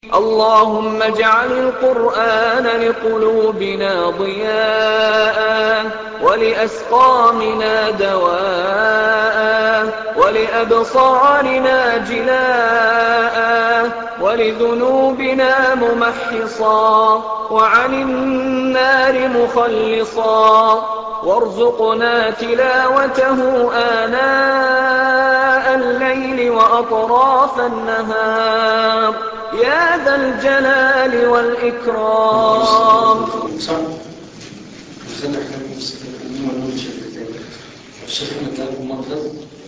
اللهم اجعل القرآن لقلوبنا ضياء ولأسقامنا دواء ولأبصارنا جلاء ولذنوبنا ممحصا وعن النار مخلصا وارزقنا تلاوته آناء الليل وأطراف النهار يا ذا الجلال والإكرام صح خلي احنا نمسك النوم ونقول شفتين الشيخ احمد له مقصد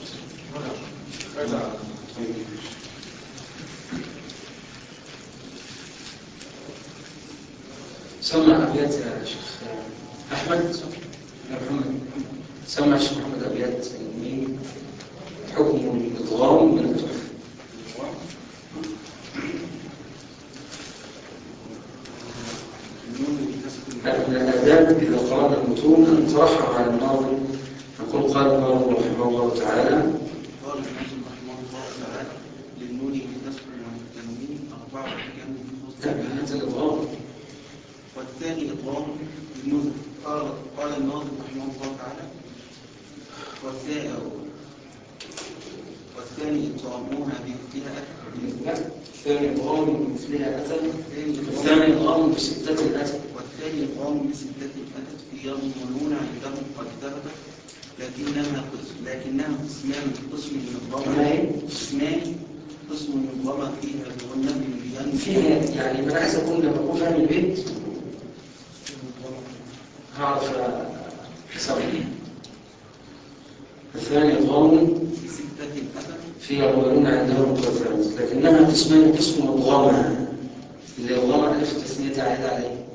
سمع أبيات يا شيخ أحمد يا محمد سمع الشيخ محمد أبيات مين حكم الإضغام من التحف من الآداب إذا قرأنا المتون أن ترحم على الناظر نقول قال الناظر رحمه الله تعالى قال الناظم رحمه الله تعالى للنون بالنسب والتنوين أربعة أحكام في لا فصل من هذا الإضغام والثاني إضغام بالنون قال قال الناظم رحمه الله تعالى والثاني والثاني إضغامها بمثلها لا الثاني إضغام بمثلها أتى الثاني الثاني إضغام بستة أتى والثاني إضغام بستة أتت في يظنون عندهم قد ثبت لكنها قسم لكنها قسمان قسم يضغم ما هي؟ قسمان قسم يضغم فيها بغنة بأن فيها يعني ما أنا عايز أقول لما أكون فاهم البيت هعرف حسابه الثاني إضغام بستة أتت في يظنون عندهم قد لكنها قسمان قسم مضغمة اللي يضغم ألف التثنية عائد عليه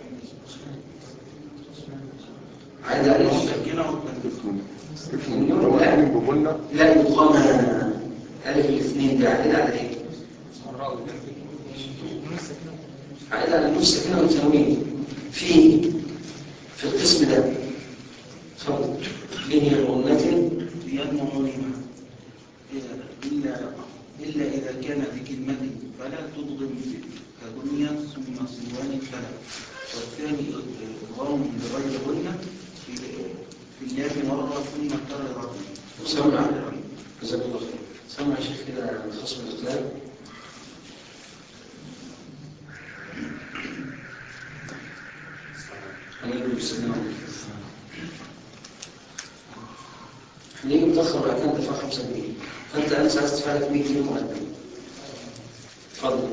عائد عليه والسكينة والتنوين اسم بقولنا لا يضغم ألف الاثنين دي عائد على إيه؟ عائد على النص سكينة والتنوين في في القسم ده اتفضل فيه غنة بأنهما إلا إلا إذا كان في كلمة فلا تضغم كدنيا ثم صنوان فلا والثاني إضغام بغير غنة في في الله مرة ثم كرر سمع جزاك الله خير سمع يا شيخ كده خصم الإقلال عليكم السلام هنيجي متأخر بعد كده دفع 5 جنيه فأنت أنت عايز تدفع لك 100 جنيه مقدم اتفضل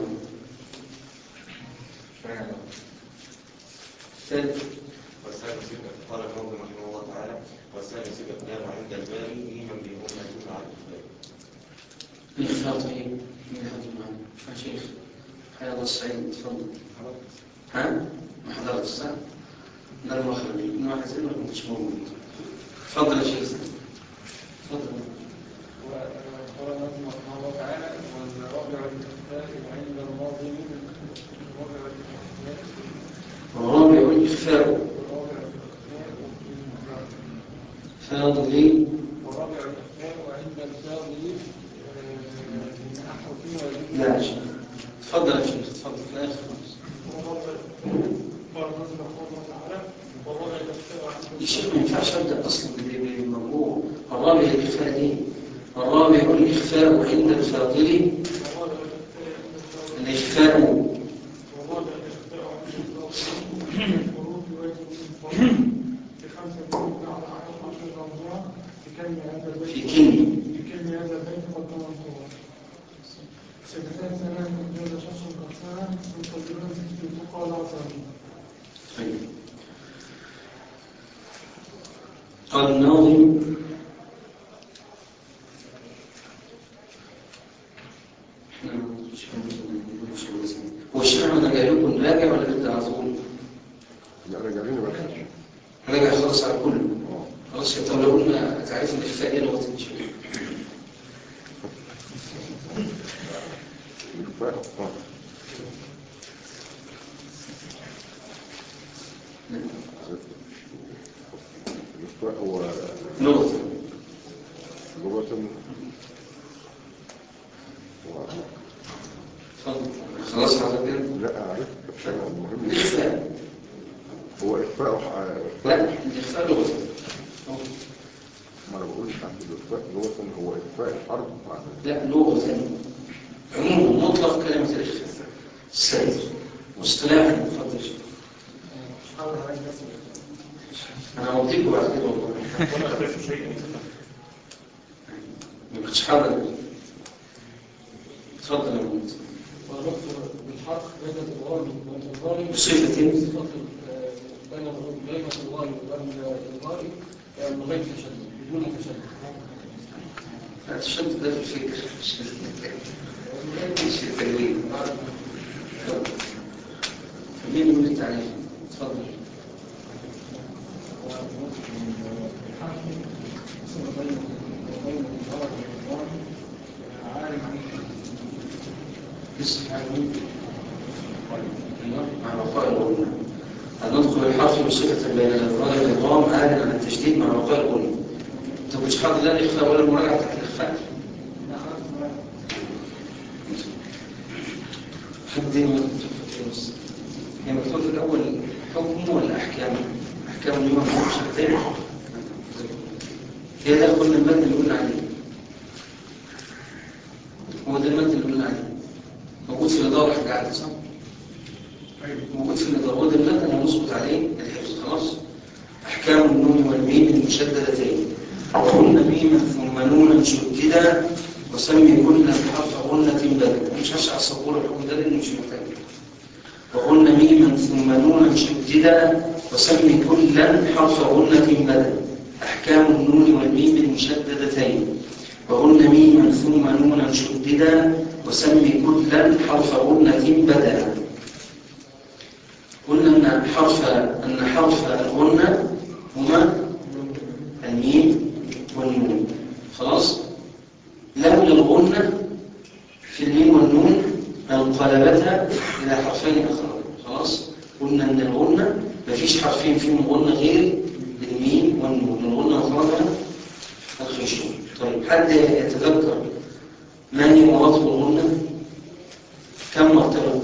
ثالث والثاني صفة قال النووي رحمه الله تعالى والثاني صفة نام عند الباري لمن بهما يكون على الإخلاق الإخفاء طيب مين حضر معنا يا شيخ حيا الله السعيد اتفضل ها ما حضرت الساعة ده المخرج إنه واحد زي ما كنتش موجود اتفضل يا شيخ اتفضل وقال النظم رحمه الله تعالى والرابع الاختلاف عند الناظم الرابع الاختلاف الرابع الإخفاء والرابع الاختلاف فاضل والرابع الاختلاف عند الفاضل نحو فيه ويجب لا يا شيخ اتفضل يا شيخ اتفضل في الآخر خالص والرابع قال النظم رحمه الله تعالى والرابع الاختلاف عند يا شيخ ما ينفعش أبدأ أصلا بالموضوع الرابع الإخفاء دي الرابع الإخفاء عند الفاضل والرابع الاختلاف عند الفاضل الإخفاء والرابع الاختلاف عند الفاضل خروج واجب الفاضل بخمسة كلمة على عشر عشر موضوع في كلمة هذا البيت في كلمة في كلمة هذا البيت قدم القرآن سنتين سنة من جاد شخص قد سنة مقدما بتقى العظام طيب قال الناظم احنا مش هنقول- مش هنقول اسمه. هو الشيخ احمد رجع لكم راجع ولا لسه على طول؟ لا راجعين بس راجع خالص على كله اه خلاص يا طب لو قلنا تعريف الاخفاء ايه لغه الشيخ الإخفاء اه الإخفاء هو لغه لغة و اتفضل خلاص حضرتك كده لا عرفت بس انا المهم الإخفاء هو اخفاء لا اخفاء الإخفاء لغة ما انا بقول تحت الاخفاء لغه هو اخفاء الحرف مع لا لغة عموما مطلق كلمة الإخفاء سيد واصطلاحا اتفضل أنا هوديكوا بعد كده والله ما كنتش حاضر اتفضل يا مهندس وربط بالحرف بين الإضغام والإضغام بصفة صفة آه، بين بين الإضغام والإضغام آه، من غير تشدد بدون تشدد الشد ده في الفكر مش في التجويد مين يقول التعريف اتفضل اسم عالمين ايوه مع بقاء الغنى النطق بالحرف بصفة بين الإضغام والإضغام عاد عن التشديد مع بقاء الغنى انت كنتش حاضر لا الإخفاء ولا المراجعة بتاعت الإخفاء حد هي مكتوب في الأول حكم ولا أحكام أحكام اليوم مش هتاني هي ده كل المادة اللي قلنا عليه هو ده المادة اللي قلنا عليه موجود في الإدارة حاجة عادة صح؟ موجود في الإدارة هو ده المادة اللي هنظبط عليه الحفظ خلاص أحكام النون والميم المشددتين وقلنا ميما ثم نونا شددا وسمي كل حرف غنة بدل مش هشرح السبورة الحكم ده لأنه مش محتاج وقلنا ميما ثم نونا شددا وسمي كلا حرف غنة بدل أحكام النون والميم المشددتين وقلنا ميما ثم نونا شددا وسمي كلا حرف غنة بدلا قلنا أن حرف أن حرف الغنة هما الميم والنون خلاص لولا الغنة في الميم والنون لانقلبتها إلى حرفين آخرين خلاص قلنا أن الغنة مفيش حرفين فيهم غنة غير الميم والنون الغنة مخرجها الخيشوم طيب حد يتذكر ما هي مراتب الغنة كم مرتبة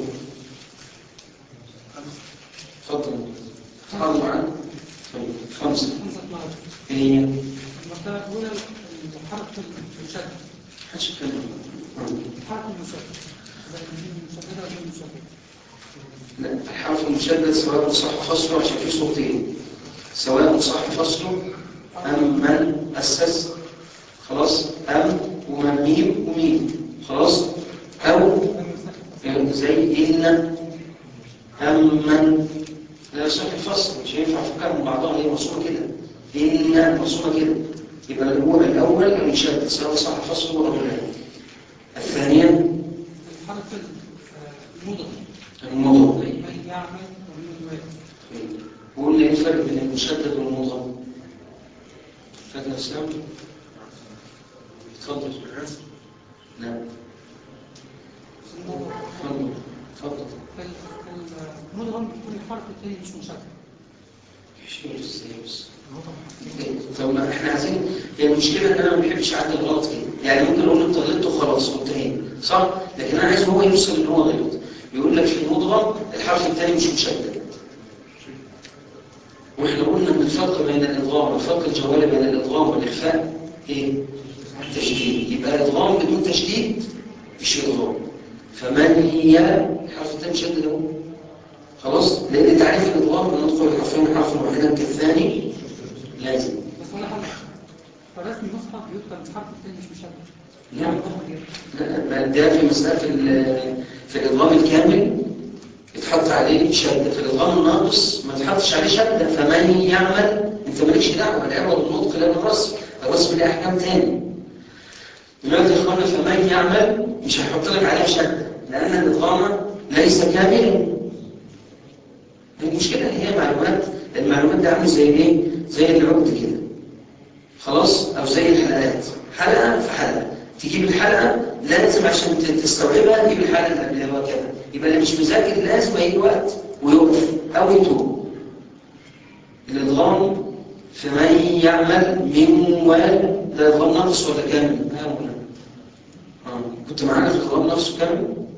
تفضل حاضر معانا طيب خمسة خمسة مرات ايه هي المرتبة الأولى الحرف المشدد محدش يتكلم الحرف المشدد زي المشددة وغير المشددة لا الحرف المشدد سواء صح فصله عشان في صوتين سواء صح فصله أم من أسس خلاص أم ومن ميم وميم خلاص أو زي إن أم من لا يصح الفصل مش هينفع فكها من بعضها هي مرسومة كده إن مرسومة كده يبقى الأول الأول المشدد سواء صح فصله أو لا الثانية الحرف المضغ المضغ زي من يعمل ومن يوافق وقول لي ايه الفرق بين المشدد والمضغم فاكر يا اسلام اتفضل لا اتفضل اتفضل المضغم بيكون الحرف الثاني مش مشدد مش مش ازاي بس طب ما احنا عايزين هي المشكله ان انا ما بحبش اعدل الغلط كده يعني ممكن اقول انت غلطت وخلاص وانتهينا صح لكن انا عايز هو يوصل ان هو غلط يقول لك في المضغم الحرف الثاني مش مشدد واحنا قلنا ان الفرق بين الادغام والفرق الجوهري بين الادغام والاخفاء ايه تشديد يبقى الادغام بدون تشديد مش ادغام فمن هي الحرف الثاني شدد اهو خلاص لان تعريف الادغام ان ندخل الحرفين حرفا واحدا كالثاني لازم بس ولا حاجة فرسم المصحف بيكتب الحرف الثاني مش مشدد لا. يعني ضغط غير. لا، ما ده في مسألة في ال- في الإضغام الكامل يتحط عليه شدة في الإضغام الناقص ما تحطش عليه شدة فمن يعمل أنت مالكش دعوة العوض النطق لأن الرسم الرسم ليه أحكام تاني دلوقتي يا إخوانا فمن يعمل مش هيحط لك عليه شدة لأن الإضغام ليس كاملا المشكلة إن هي معلومات المعلومات دي عامله زي إيه؟ زي العقد كده خلاص أو زي الحلقات حلقة في حلقة تجيب الحلقة لازم عشان ت- تستوعبها تجيب الحلقة اللي قبلها وكذا يبقى اللي مش مذاكر لازم يجي وقت ويقف أو يتوب الإضغام في من يعمل من وال ده إضغام ناقص ولا كامل؟ لا ولا آه. كنت معانا في الإضغام ناقص كامل؟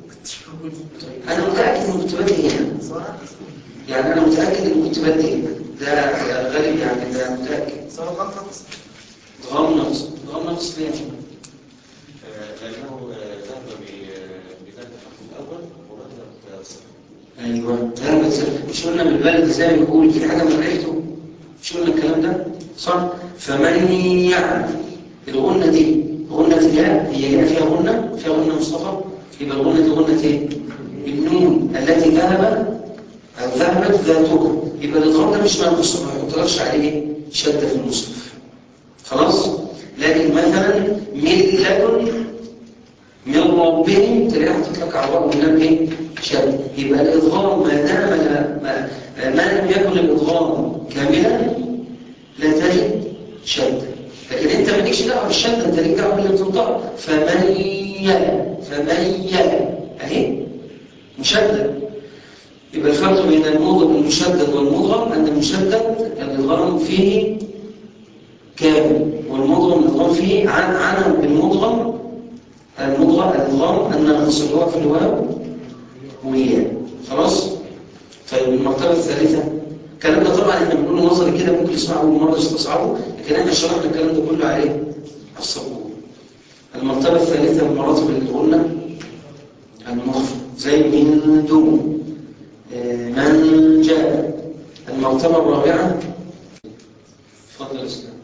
انا متاكد ان كنت بادئ هنا يعني انا متاكد ان كنت بادئ هنا ده غالب يعني ده متاكد صار غلط غمض غمض ليه آه، لأنه آه، ذهب ب- بذات الحرف الأول وبدأ بصفر ايوه ذهبت سلف مش قلنا بالبلد زي ما بيقول في حاجه من ريحته مش قلنا الكلام ده صح فمن يعمل الغنه دي غنه الياء هي جايه فيها غنه فيها غنه مصطفى يبقى الغنه دي غنه ايه النون التي ذهب او ذهبت ذاتها يبقى الادغام ده مش منقوص ما يحطلكش عليه شده في المصحف خلاص لكن مثلا من لدن من ربهم تلاقيها تطلق على الواو من ايه شد يبقى الادغام ما دام لا- ما, ما لم يكن الادغام كاملا لا تجد شد لكن انت مالكش دعوه بالشده انت ليك دعوه باللي بتنطق فمن يلا فمن يلا اهي مشدد يبقى الفرق بين الموضع المشدد والمضغم ان المشدد الادغام فيه كامل والمضغم الادغام فيه عن عن المضغم المضغم الادغام الناقص اللي هو في الواو والياء خلاص طيب المرتبه الثالثه الكلام ده طبعا احنا بنقوله نظري كده ممكن يسمعه اول مره يستصعبه لكن احنا شرحنا الكلام ده كله عليه على السبوره المرتبه الثالثه من مراتب اللي قلنا المخفى زي من دون آه، من جاء المرتبه الرابعه اتفضل يا استاذ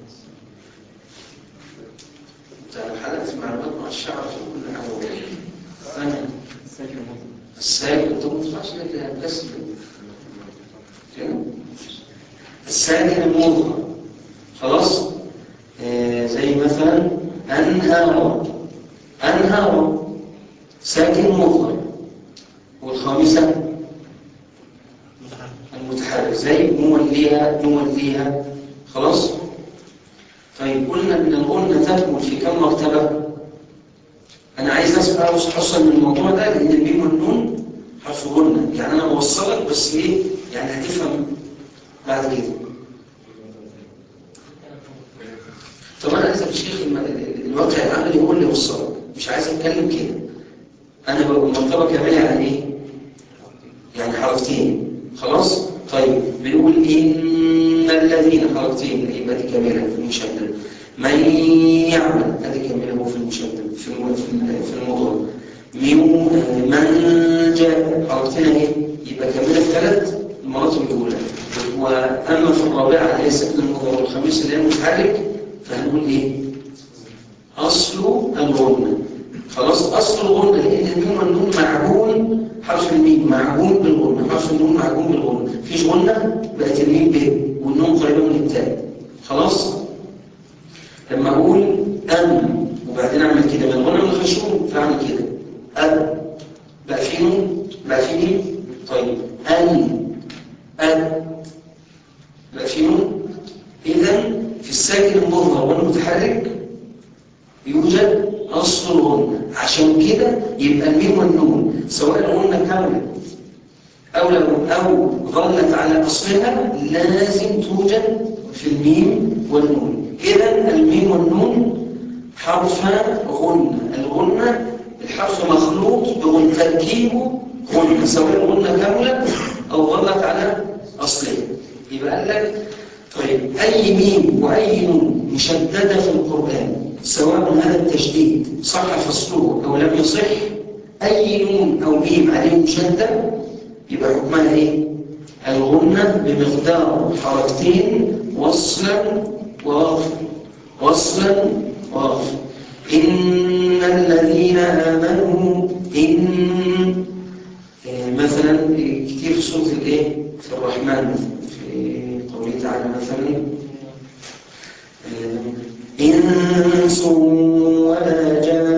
انت حلقت معلومات مع الشعب في كل حاجه ثانيه الساكن طب ما تنفعش لك بس كده الساكن الموضع خلاص آه زي مثلا انهار انهار ساكن مضغم والخامسه المتحرك زي موليها موليها خلاص طيب قلنا ان الغنة تكمل في كم مرتبة انا عايز اسمع حصل من الموضوع ده لان الميم والنون حرف غنة يعني انا بوصلك بس ايه يعني هتفهم بعد كده طب انا عايز الشيخ الم- الواقع العملي هو اللي يوصلك مش عايز اتكلم كده انا بقول مرتبة كاملة يعني ايه يعني حرفتين خلاص طيب بنقول إن الذين حرفتين يبقى دي كاملة في المشدد من يعمل ادي كاملة هو في المشدد في الم- في ال- في المضارع من من جاء حرفتين اهي يبقى كاملة في ثلاث المراتب الأولى وأما في الرابعة اللي هي سكن المضارع والخامسة اللي هي المتحرك فهنقول إيه؟ أصل الغنة خلاص أصل الغنة لأن الميم والنون معجون حرف الميم معجون بالغنة حرف النون معجون بالغنة فيش غنة بقت الميم ب والنون قريبة من التاء خلاص لما أقول أم وبعدين أعمل كده من الغنة من الخشوم فأعمل كده أب بقى في نون بقى في ميم طيب أن أب بقى في نون إذا في الساكن المظهر والمتحرك يوجد أصل الغنة عشان كده يبقى الميم والنون سواء الغنة كاملة أو لو أو ظلت على أصلها لازم توجد في الميم والنون إذا الميم والنون حرف غنة الغنة الحرف مخلوط بغنة تركيبه غنة سواء الغنة كاملة أو ظلت على أصلها يبقى قال لك طيب أي ميم وأي نون مشددة في القرآن سواء هذا التشديد صح فصله أو لم يصح أي نون أو ميم عليه مشدد يبقى حكمها إيه؟ الغنة بمقدار حركتين وصلا ووقفا وصلا ووقفا إن الذين آمنوا إن آه، مثلا كتير في سورة الإيه؟ في الرحمن في قوله تعالى مثلا آه، إنس ولا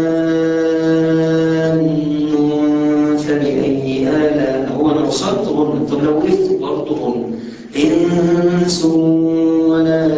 جان فبأي آلاء هو أنا وصلت غنى طب لو وقفت برضه غنى إنس ولا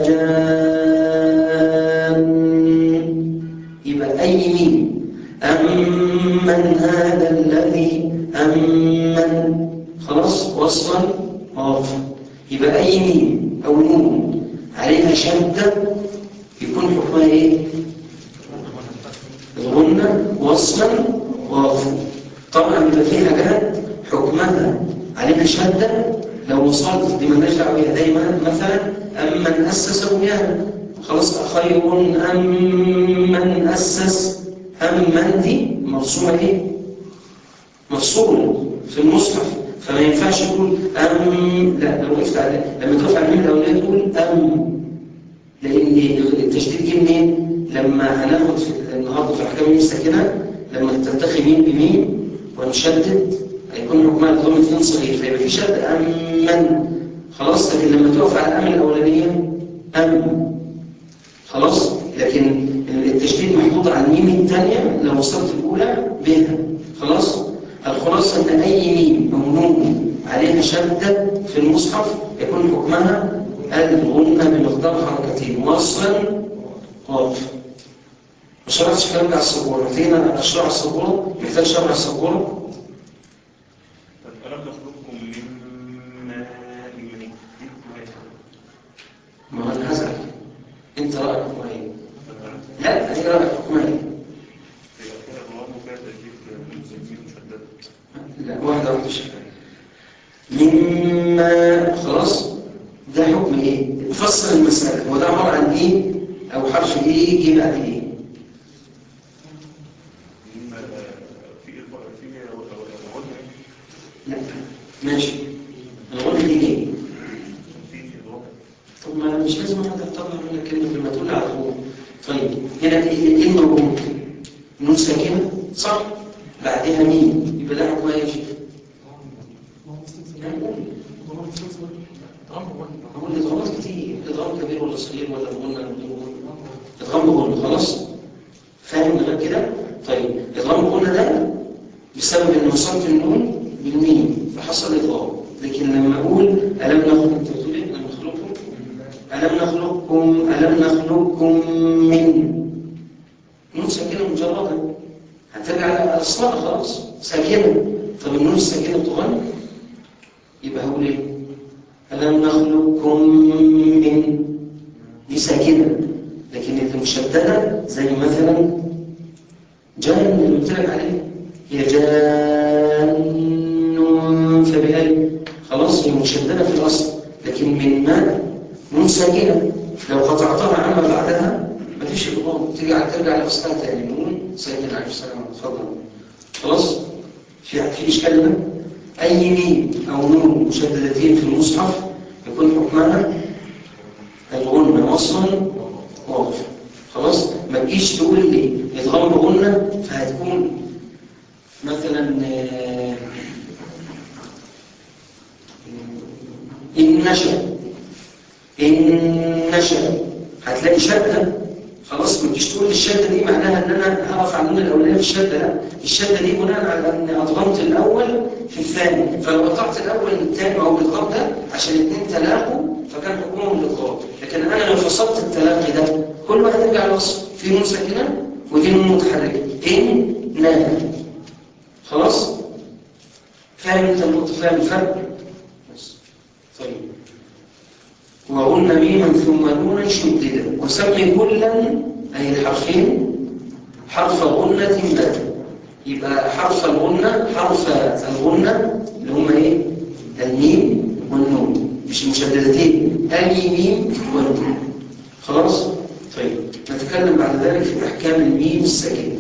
جان يبقى أي مين أمن هذا الذي أمن خلاص وصلا واقفا يبقى أي مين أو نون عليها شدة يكون حكمها إيه؟ الغنة وصلا واقفا طبعا بيبقى في حاجات حكمها عليها شدة لو وصلت دي مالناش دعوه بيها دايما مثلا أم من أسس بنيانا خلاص خير أم من أسس أم من دي مرسومة إيه؟ مفصولة في المصحف فما ينفعش تقول أم لا لو وقفت على لما تقف على الميم الأولانية تقول أم لأن التشديد جه منين؟ لما هناخد في النهارده في أحكام الميم الساكنة لما تلتقي ميم بميم ونشدد هيكون حكمها الضم اثنين صغير فيبقى في شد أم من خلاص لكن لما تقف على الأم الأولانية أم خلاص لكن التشديد محطوط على الميم الثانية لو وصلت الأولى بها خلاص الخلاصة أن أي ميم أو نون عليها شدة في المصحف يكون حكمها الغنة بمقدار حركتين وصلا واقف ما شرحتش الكلام ده على السبورة محتاجين أشرح على السبورة محتاج شرح على السبورة طب ألم نخلقكم من ماء مهين ما هو أنا هزعل أنت رأيك حكمها إيه؟ لا هي رأيك حكمها إيه؟ يبقى كده الغرام وفيها تجديد مسمين مشدد لا واحدة واحدة شكرا مما خلاص ده حكم ايه فصل المسألة هو ده عبارة عن ايه او حرف ايه جه بعد ايه مما في إرفاق- في غنى لا ماشي الغنى دي ايه في إضراب طب ما مش لازم انا اطلع منك كلمة لما تقول على طول طيب هنا ايه ايه الموجود نون ساكنة صح بعدها مين يبقى ده حكمها ايه يا شيخ هو الإضغامات كتير إضغام كبير ولا صغير ولا بغنى ولا بدون غنى إضغام بغنى خلاص فاهم غير كده طيب إضغام بغنى ده بسبب إن وصلت النون بالميم فحصل إضغام لكن لما أقول ألم نخلق أنت بتقول إيه ألم نخلقكم ألم نخلقكم ألم نخلقكم من نون ساكنة مجردة هترجع على أصلها خلاص ساكنة طب النون الساكنة تغني يبقى هقول إيه ألم نخلقكم من دي ساكنة لكن المشددة زي مثلا جان اللي قلت لك عليه هي جان فبأي خلاص هي مشددة في الأصل لكن من ماء نون ساكنة لو قطعتها عما بعدها مفيش إضغام ترجع ترجع لأصلها تاني نون ساكنة عليه السلام اتفضل خلاص في في إشكال ده أي ميم أو نون مشددتين في المصحف يكون حكمها الغنى وصلا واقف خلاص ما تجيش تقول لي ادغام بغنى فهتكون مثلا آه، إن نشأ إن نشأ هتلاقي شدة خلاص ما تجيش تقول الشدة دي معناها ان انا هقف على النون الاولانيه في الشدة لا الشدة دي بناء على ان اضغمت الاول في الثاني فلو قطعت الاول من الثاني او الادغام ده عشان الاثنين تلاقوا فكان حكمهم الادغام لكن انا لو فصلت التلاقي ده كل واحد يرجع لوصف في نون ساكنه ودي نون متحركه ان نا خلاص فاهم انت النقطه فاهم الفرق بس طيب وقلنا ميما ثم نونا شددا وسمي كلا أي الحرفين حرف غنة بدا يبقى حرف الغنة حرف الغنة اللي هم ايه الميم والنون مش المشددتين أي ميم والنون خلاص طيب نتكلم بعد ذلك في أحكام الميم الساكنة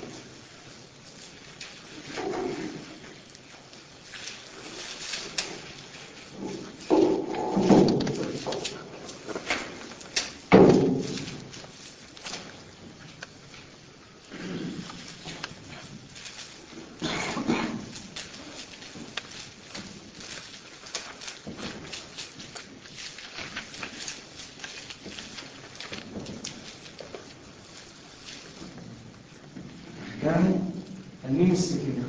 أحكام الميم الساكنة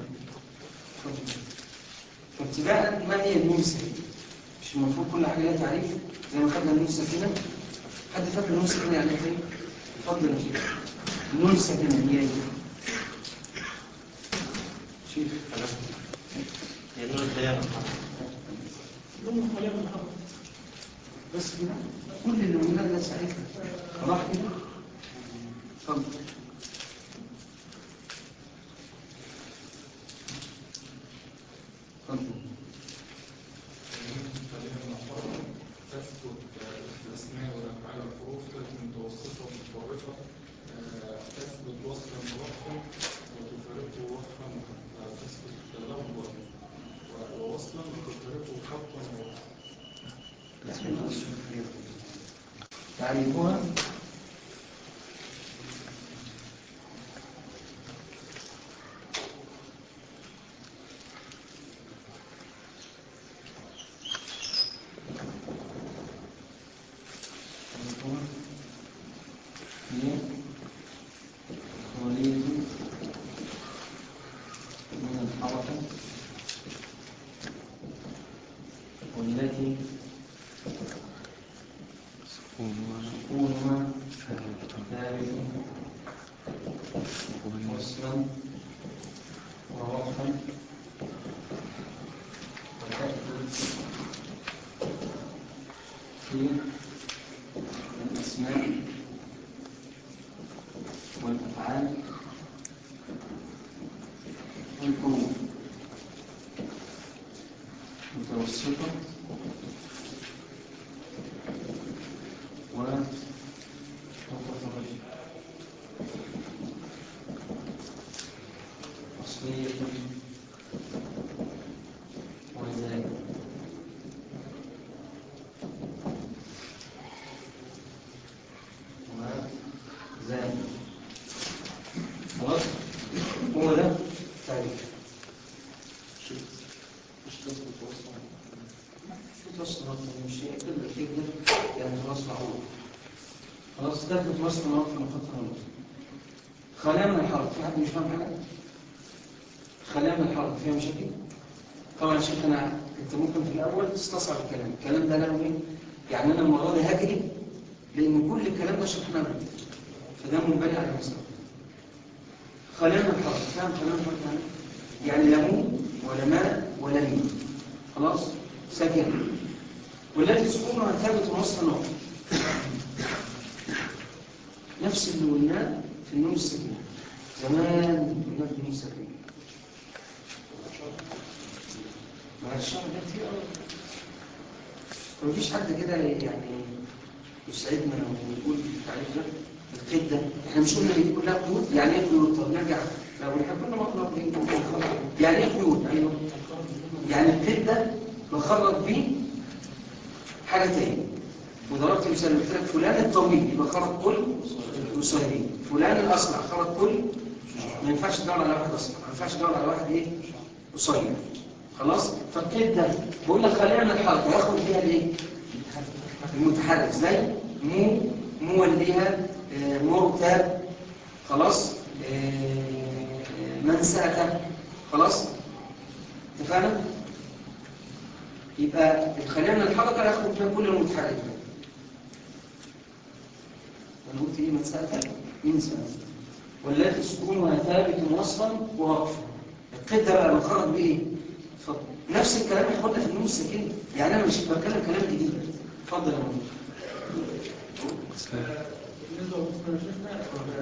فابتداء ما هي الميم الساكنة؟ مش المفروض كل حاجة لها تعريف زي ما خدنا الميم الساكنة حد فاكر الميم الساكنة يعني ايه؟ اتفضل يا شيخ الميم الساكنة هي ايه؟ شيخ يعني نور الخيال ضمن خلية الحرب بس كده كل اللي قلناه ده ساعتها راح كده اتفضل تثبت الأسماء والأفعال الحروف تثبت متوسطة ومتطرفة آه، تثبت وصفا موقفا وتفارقه وقفا آه، تثبت لفظا و- ووصلا وتفارقه خطا ووقفا تعريفها تعريفها هي خالية من الحركة والتي سكونها ثابت وصلا ووقفا وتأتي في الأسماء والأفعال والحروف متوسطة ومتطرفة أصلية وزائدة وزائدة خلاص هو ده تعريف مش تثبت وصلا في تصنيف من شيء كده كده يعني خلاص معقول خلاص تثبت وصلا وقت من خط النص خلايا من الحرف في حد مش فاهم حاجه خلايا من الحرف فيها مشاكل طبعا يا شيخ انا انت ممكن في الاول تستصعب الكلام الكلام ده له ايه يعني انا المره دي هجري لان كل الكلام ده شرحناه قبل كده. فده منبني على المسألة خلايا من الحرف فاهم خلايا من الحرف يعني يعني لا مو ولا ماء ولا مين خلاص ساكن والتي سكونها ثابت وصل نقطه نفس اللي قلناه في النون السكينة زمان قلنا في النون السكينة مع الشعر ده كتير قوي مفيش حد كده يعني يسعدنا ونقول التعريف ده القدة احنا مش قلنا دي كلها قيود يعني ايه قيود طب نرجع لو احنا كنا مطلوبين يعني ايه قيود ايوه يعني القدة بخرج بيه حاجة تاني وضربت مثال قلت لك فلان الطويل يبقى خرج كل قصيرين فلان الاسرع خرج كل ما ينفعش تدور على واحد اسرع ما ينفعش تدور على واحد ايه قصير خلاص فالقيد ده بقول لك خلينا من الحركه ياخد فيها الايه المتحرك زي مو موليها آه، مرتاب خلاص آه، منسأة خلاص اتفقنا يبقى الخلية من الحركة ياخد فيها كل المتحرك ده انا قلت ايه منسأة منسأة والتي سكونها ثابت وصفا ووقفا القيد ده بقى بنخرج بايه اتفضل نفس الكلام اللي قلنا في النون الساكنه يعني انا مش بتكلم كلام جديد اتفضل يا مهندس بالنسبة للمسلم شفنا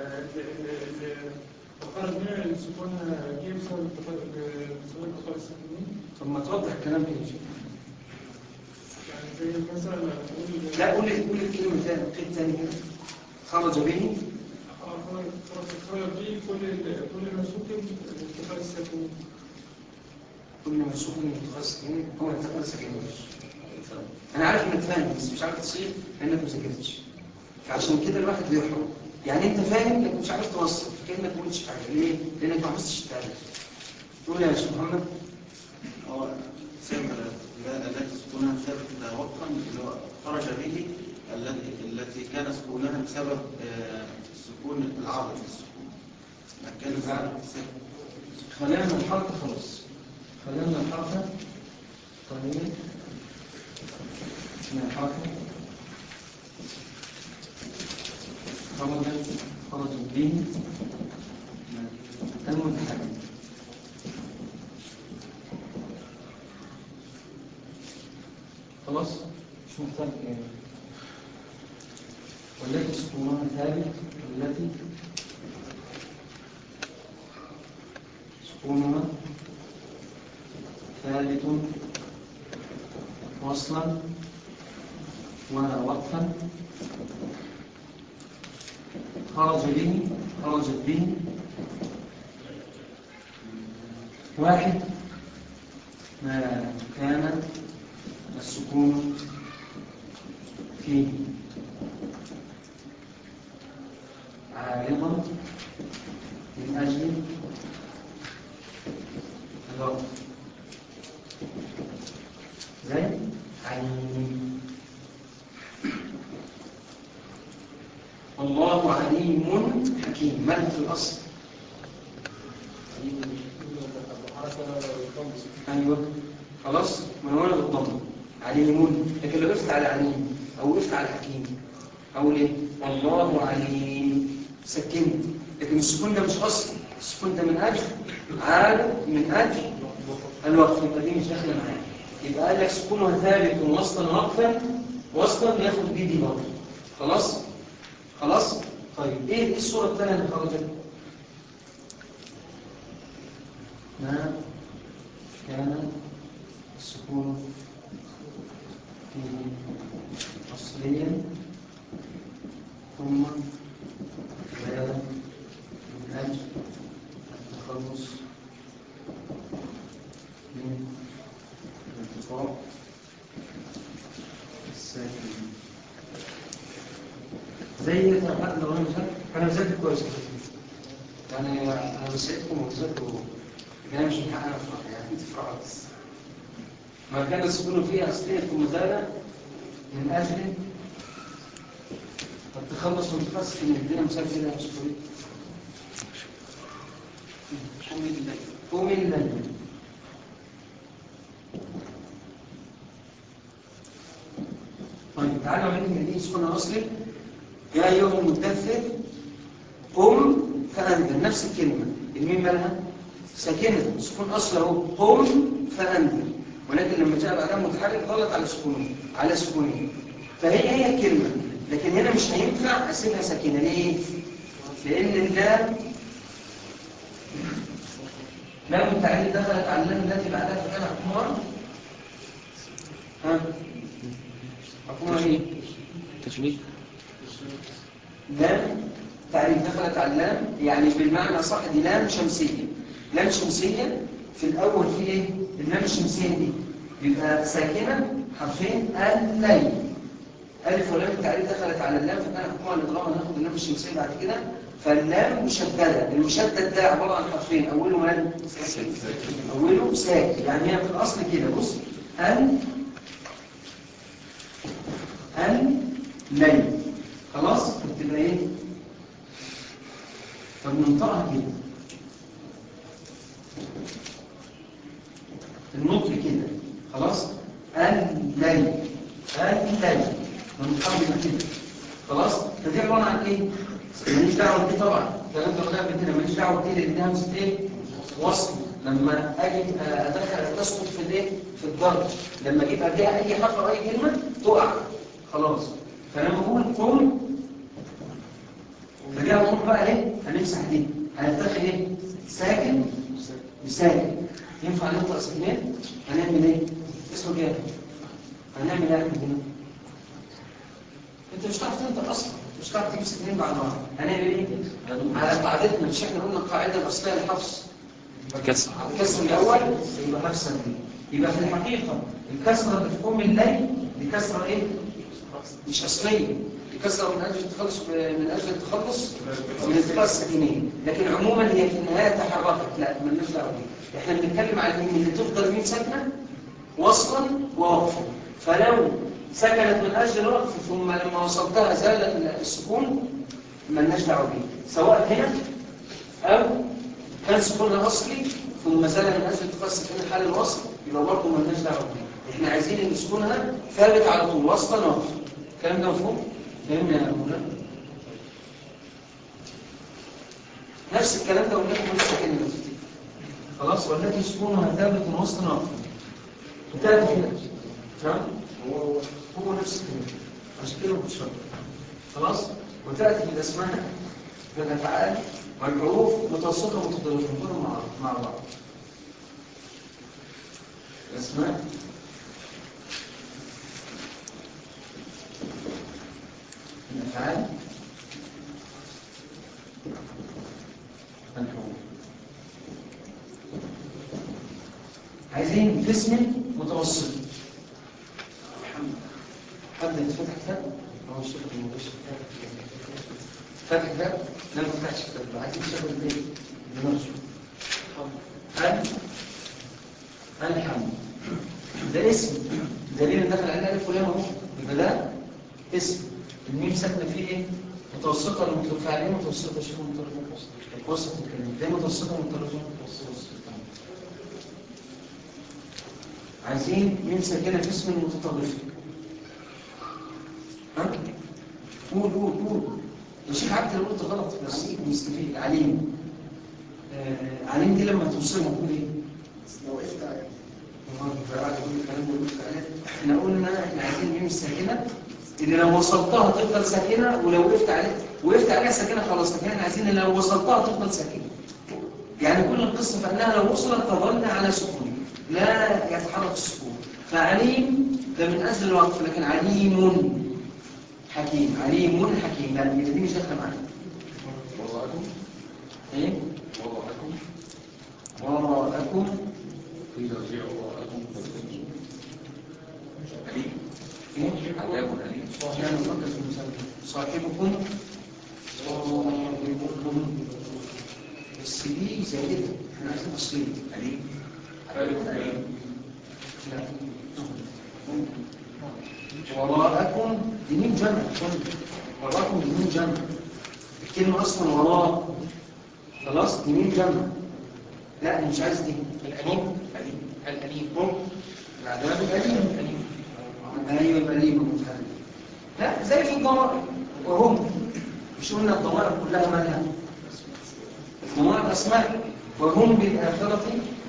وخرج منها السكون جيم بسبب بسبب الأطفال الساكنين طب ما توضح الكلام كده شوية. يعني زي مثلا نقول لا قول لي قول لي الكلمه ثاني قيد ثاني كده خرج به خرج خرج به كل ال- كل ما سكن الأطفال الساكنين كل ما سوق من المتخصصين هو انتقل سكنوش انا عارف انك فاهم بس مش عارف تصير لانك ما ذاكرتش فعشان كده الواحد بيحرم يعني انت فاهم لكن مش عارف توصل فكانك ما قلتش حاجه ليه لانك ما حفظتش التعريف قول يا شيخ محمد هو سمع التي سكونها ثابت لا وقفا اللي هو خرج به التي التي كان سكونها بسبب آه، سكون العرض السكون كان العرض ثابت خلينا من الحركه خلاص خلينا من الحركه طيب من الحركه خرج خرج به المتحرك خلاص مش محتاج ايه والتي سكونها ثابت والتي سكونها ثابت وصلا ووقفا خرج به خرجت به واحد ما كان السكون فيه عارضا من أجل الوقت زي عليم والله عليم حكيم من في الأصل أيوه خلاص من هنا بالضم عليم لكن لو وقفت على عليم أو وقفت على حكيم أقول إيه والله عليم سكنت لكن السكون ده مش أصل السكون ده من أجل عارف من أجل الوقف يبقى دي مش داخله معايا يبقى قال لك سكونها ثابت وصلا وقفا وصلا ياخد بيه دي برضه خلاص خلاص طيب ايه إيه الصوره الثانيه اللي خرجت ما كان السكون فيه أصليا ثم زاد من أجل التخلص من الانتقاء الساكن زي حد لو انا مذاكر انا مذاكر كويس يعني انا بسعدكم وبذاكروا انا مش من حق انا افرح يعني انت افرحوا بس ما كان السكون فيها اصليه ثم زاد من اجل التخلص من الفسق من الدنيا مثال كده يا مسؤولين قم الليل قوم الليل طيب تعالوا عندي من دي سكون اصلي يا ايها المدثر قم فانذر نفس الكلمه الميم مالها ساكنه سكون اصل اهو قم فانذر ولكن لما جاء بعدها متحرك غلط على سكونه على سكونه فهي هي الكلمه لكن هنا مش هينفع اسيبها ساكنه ليه لان اللام لام التعليل دخلت على اللام التي بعدها فكان حكمها ها حكمها ايه تشبيه لام تعريف دخلت على اللام يعني بالمعنى صح دي لام شمسية لام شمسية في الأول في إيه؟ اللام الشمسية دي بيبقى ساكنة حرفين الليل ألف ولام التعريف دخلت على اللام فكان حكمها الإضرام هناخد اللام الشمسية بعد كده فاللام مشددة المشدد ده عبارة عن حرفين أوله مال أوله ساكن يعني هي في الأصل كده بص ال الليل خلاص بتبقى ايه فبننطقها كده النطق كده خلاص الليل الليل بننطقها كده خلاص فدي عباره عن ايه ماليش دعوه بدي طبعا الكلام ده قلنا قبل كده ماليش دعوه بدي لان دي همزه ايه وصل لما اجي ادخل تسقط في الايه في الضرب لما اجيب قبلها اي حرف او اي كلمه تقع خلاص فلما اقول قم فدي هنقول بقى ايه هنمسح دي هنتخذ ايه ساكن بساكن ينفع ننطق ساكنين هنعمل ايه اسمه كده هنعمل ايه هنا انت مش هتعرف تنطق اصلا مش هتعرف تجيب ساكنين بعد بعض هنعمل ايه على قاعدتنا مش احنا قلنا القاعده الاصليه للحفظ كسر الكسر الاول يبقى حفصا دي يبقى في الحقيقه الكسره اللي في قوم الليل دي كسره ايه مش أصلية الكسرة من أجل التخلص من أجل التخلص من التقاء الساكنين لكن عموما هي في النهاية تحركت لا مالناش دعوه بيها احنا بنتكلم على الميم اللي تفضل ميم ساكنة وصلا ووقفا فلو سكنت من أجل الوقف ثم لما وصلتها زال السكون مالناش دعوه بيه سواء هنا أو كان سكونها أصلي ثم زال من أجل التقاء الساكنين حال الوصل يبقى برضه مالناش دعوه بيه احنا عايزين ان سكونها ثابت على طول وسطا وقف الكلام ده مفهوم فهمنا يا مولانا نفس الكلام ده قلنا لكم لسه كده خلاص والتي سكونها ثابت وسطا وقف وتاتي كده تمام هو هو هو نفس الكلام عشان كده مش فاهم خلاص وتاتي في الاسماء بالافعال والحروف متوسطه ومتضربه مع مع بعض الأسماء الأفعال الحروف عايزين اسم متوسط حد فتح كتاب هو الشيخ المدرس فتح كتاب لا ما فتحش كتاب عايزين شغل البيت بنفسه هل الحمد ده اسم دليل دخل عليه الف ولام اهو يبقى ده اسم الميم ساكنه فيه ايه متوسطه ولا متفاعليه متوسطه شوف متوسطه وسط الكلمه ده متوسطه متوسطه متوسطه عايزين ميم ساكنه في اسم المتطرف ها قول قول قول يا شيخ عبد لو قلت غلط بس مستفيد عليم آه عليم دي لما توصلها تقول ايه لو وقفت عليه احنا قلنا احنا عايزين ميم الساكنه اللي لو وصلتها تفضل ساكنه ولو وقفت عليها وقفت عليها ساكنه خلاص لكن احنا عايزين لو وصلتها تفضل ساكنه يعني كل القصه في انها لو وصلت تظل على سكون لا يتحرك السكون فعليم ده من اجل الوقف لكن عليم حكيم عليم حكيم لا دي مش داخله معانا وراءكم ايه وراءكم وراءكم إذا جاء وراءكم فاستجيبوا أليم ايه عذاب أليم يعني نفكر في المثال صاحبكم صاحبكم بس دي زائدة احنا عايزين أصلية أليم عذاب أليم لا وراءكم دي مين جمع وراءكم دي مين جمع الكلمة أصلا وراء خلاص دي مين جمع لا أنا مش عايز دي الأليم الأليم العذاب الأليم أيوة الأليم المتحرك لا زي في الضمائر وهم مش قلنا الضمائر كلها مالها الضمائر أسماء وهم بالآخرة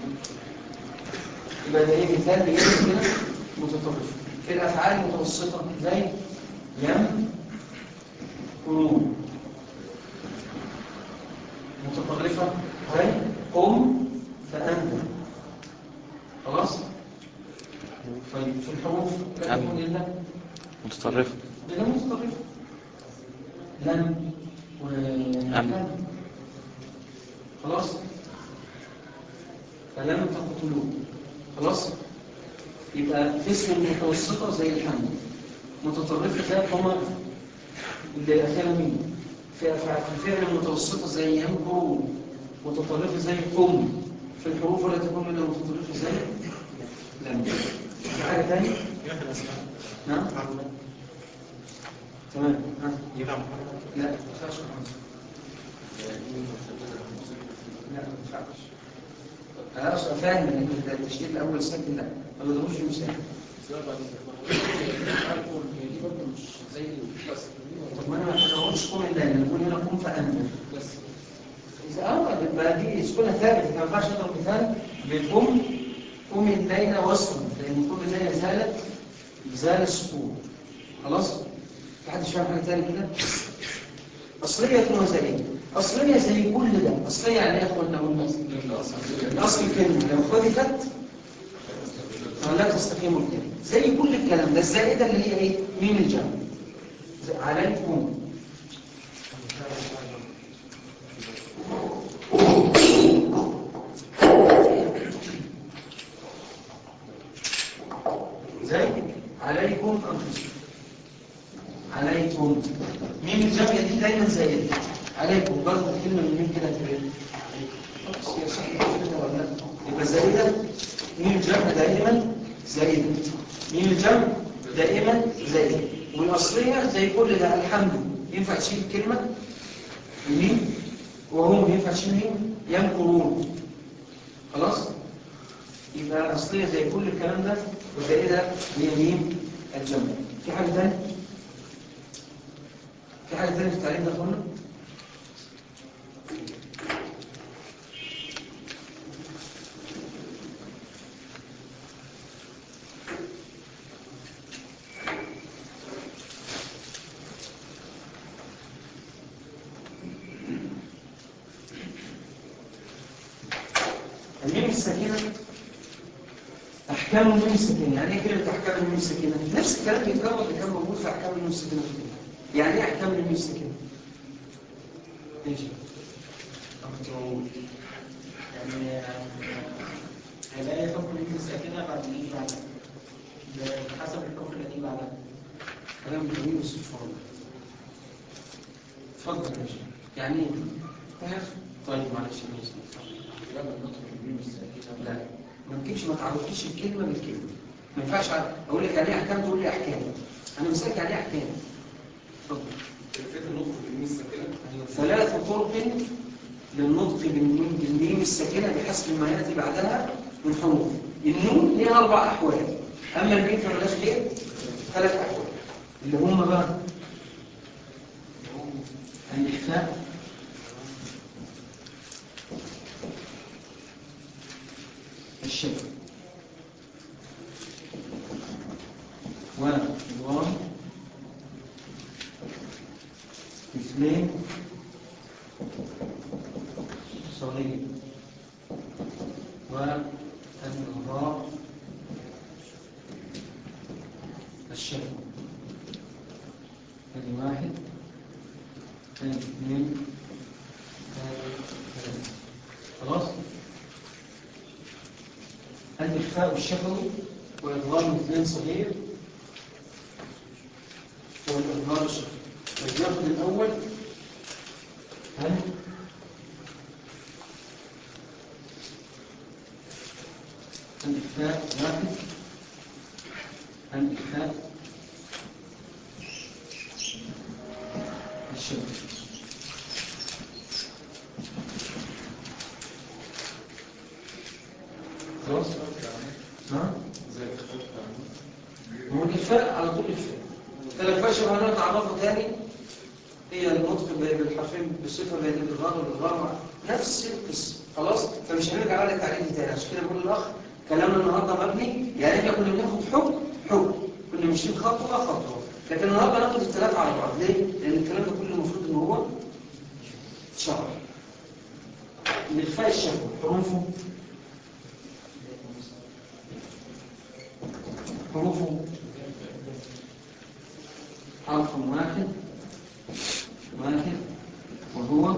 يبقى ده ايه مثال بيجي كده متطرف في الافعال المتوسطه زي يم قرون متطرفه زي قم فانذر خلاص طيب في الحروف لا أم. تكون الا متطرفة ده متطرفه لم و أم. خلاص فلم تقتلوه خلاص يبقى في اسم المتوسطة زي الحمد متطرفة زي الضمائر اللي أخيرا مين في أفعال في الفعل المتوسطة زي ينكروا متطرفة زي قم في الحروف ولا تكون إلا متطرفة زي لم في حاجة تانية؟ نعم تمام ها لا ما ينفعش محمد. لا ما ينفعش انا اصلا فاهم ان التشكيل الاول ساكن لا ما بضربوش مثال طب ما انا ما بقولش قوم الله انا بقول هنا قوم فانت بس اذا اه ما دي سكونها ثابت ما ينفعش اضرب مثال بالقوم قوم الليل وصلا لان قوم الليل زالت زال السكون خلاص في حد فاهم حاجه ثانيه كده اصليه وزائيه اصليه زي كل ده اصليه يعني ايه يا اخوانا قلنا الاصل الكلمه لو حذفت فلا تستقيم الكلمه زي كل الكلام ده الزائده اللي هي ايه ميم الجمع عليكم زي عليكم انفسكم عليكم ميم الجمع دي دايما زائده عليكم برضه الكلمه من مين كده تبقى خلاص هي صح كده ولا لا يبقى زائده ميم الجمع دائما زائده ميم الجمع دائما زائده والاصليه زي كل ده الحمد ينفع تشيل الكلمه ميم وهم ينفع تشيل ميم ينكرون خلاص يبقى الاصليه زي كل الكلام ده وزائده هي ميم الجمع في حاجه ثانيه في حاجه ثانيه في التعليم ده قلنا الميم الساكنة احكام النون الساكنه يعني ايه كلمه احكام النون الساكنه نفس الكلام بيتكرر اللي كان موجود في احكام النون الساكنه في الكتاب. يعني ايه احكام النون الساكنه ماشي يعني هيلاقي حكم النون الساكنة بعد اللي يجي بعدها ده حسب الحكم اللي يجي بعدها كلام جميل وسبحان الله اتفضل يا باشا يعني ايه طيب معلش لا ما تجيبش ما تعرفيش الكلمه بالكلمه ما ينفعش اقول لك يعني ايه احكام تقول لي احكام انا بسالك يعني ايه احكام اتفضل كيفية النطق بالميم الساكنة ثلاث طرق للنطق بالميم بالميم الساكنه بحسب ما ياتي بعدها من حروف النون ليها اربع احوال اما الميم فمالهاش غير ثلاث احوال اللي هم بقى الاخفاء الشكل والواو اثنين صغير والراء الشكل هذه واحد هذه اثنين هذه ثلاثة خلاص الإخفاء الشفوي وإضغام اثنين صغير والإظهار الشفوي ناخد الأول هل الإخفاء واحد الإخفاء الشفوي خلاص ها هو الإخفاء على طول إخفاء ثلاث شبه هنقعد نعرفه تاني هي النطق بالحرفين بالصفة بين الإظهار والإظهار نفس القصة خلاص فمش هنرجع على التعريف تاني عشان كده بقول الأخ كلامنا النهارده مبني يعني احنا كنا بناخد حكم حكم كنا ماشيين خطوة خطوة لكن النهارده ناخد الثلاثة على بعض ليه؟ لأن الكلام ده كله المفروض إن هو شرع الإخفاء الشفوي حروفه حروفه حرف واحد واحد وهو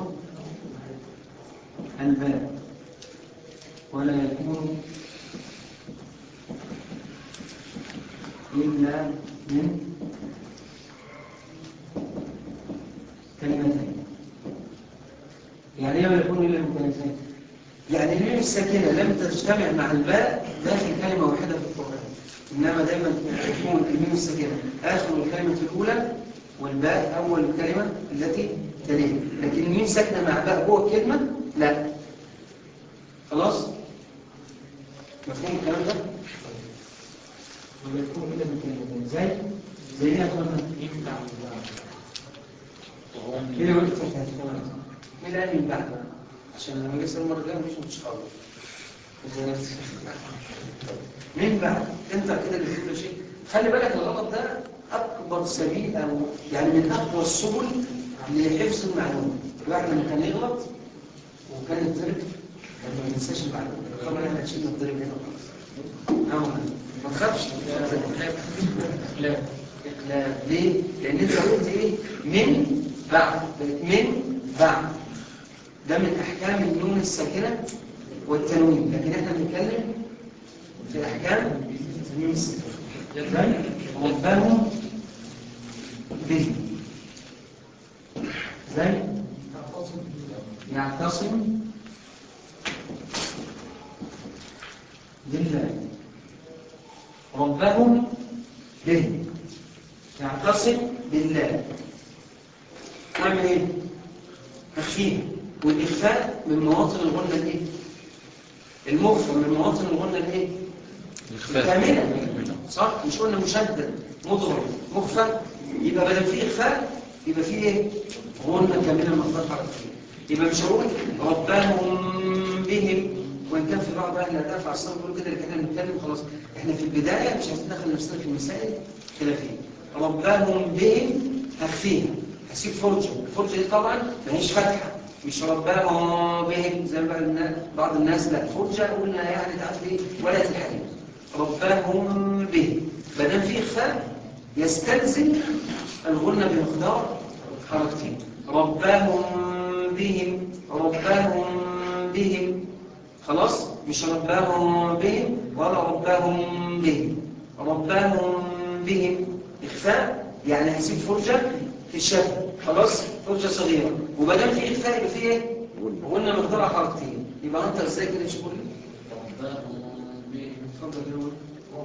الباء ولا يكون إلا من كلمتين يعني ايه ولا يكون إلا من كلمتين يعني الميم الساكنة لم تجتمع مع الباء داخل كلمة واحدة في القرآن إنما دايما تكون الميم الساكنة آخر الكلمة الأولى والباء أول الكلمة التي تليها لكن الميم ساكنة مع باء جوه الكلمة لا خلاص مفهوم الكلام ده ولا يكون إلا من كلمتين زي زي ايه يا اخوانا كده قلت لك مين قال من بعد عشان لما يجي المره الجايه مش مش خالص من بعد انت كده اللي كل شيء خلي بالك الغلط ده اكبر سبيل او يعني من اقوى السبل لحفظ المعلومه الواحد لما كان يغلط وكان يتضرب ما ينساش المعلومه طبعا احنا هنشيل نتضرب هنا خلاص ما تخافش لا اقلاب ليه؟ لان انت قلت ايه من بعد بقت من بعد ده من احكام النون الساكنه والتنوين لكن احنا بنتكلم في احكام النون الساكنه زي ربهم به زي يعتصم بالله ربهم به يعتصم بالله نعمل ايه تخفيف والاخفاء من مواطن الغنى الايه المخفى من مواطن الغنى الايه كامله صح مش قلنا مشدد مضغم مخفى يبقى بدل فيه اخفاء يبقى فيه ايه غنى كامله مفضل على الخير يبقى مش هقول ربهم بهم وان كان في بعض اهل الاداء اصلا بيقولوا كده لكن احنا بنتكلم خلاص احنا في البدايه مش عايزين ندخل نفسنا في مسائل خلافيه ربهم بهم هخفيها هسيب فرجه الفرجه دي طبعا ما هيش فاتحه مش ربهم بهم زي ما بعض الناس لا فرجه قلنا يعني تعرف ايه ولا الحديث رباهم به فدام في إخفاء يستلزم الغنى بمقدار حركتين رباهم بهم رباهم بهم خلاص مش رباهم بهم ولا رباهم بهم رباهم بهم إخفاء يعني هيسيب فرجة في الشبه خلاص فرجة صغيرة وبدل في إخفاء يبقى فيه إيه؟ قلنا مقدار حركتين يبقى أنت إزاي كده تشوف لي اتفضل يا ولد.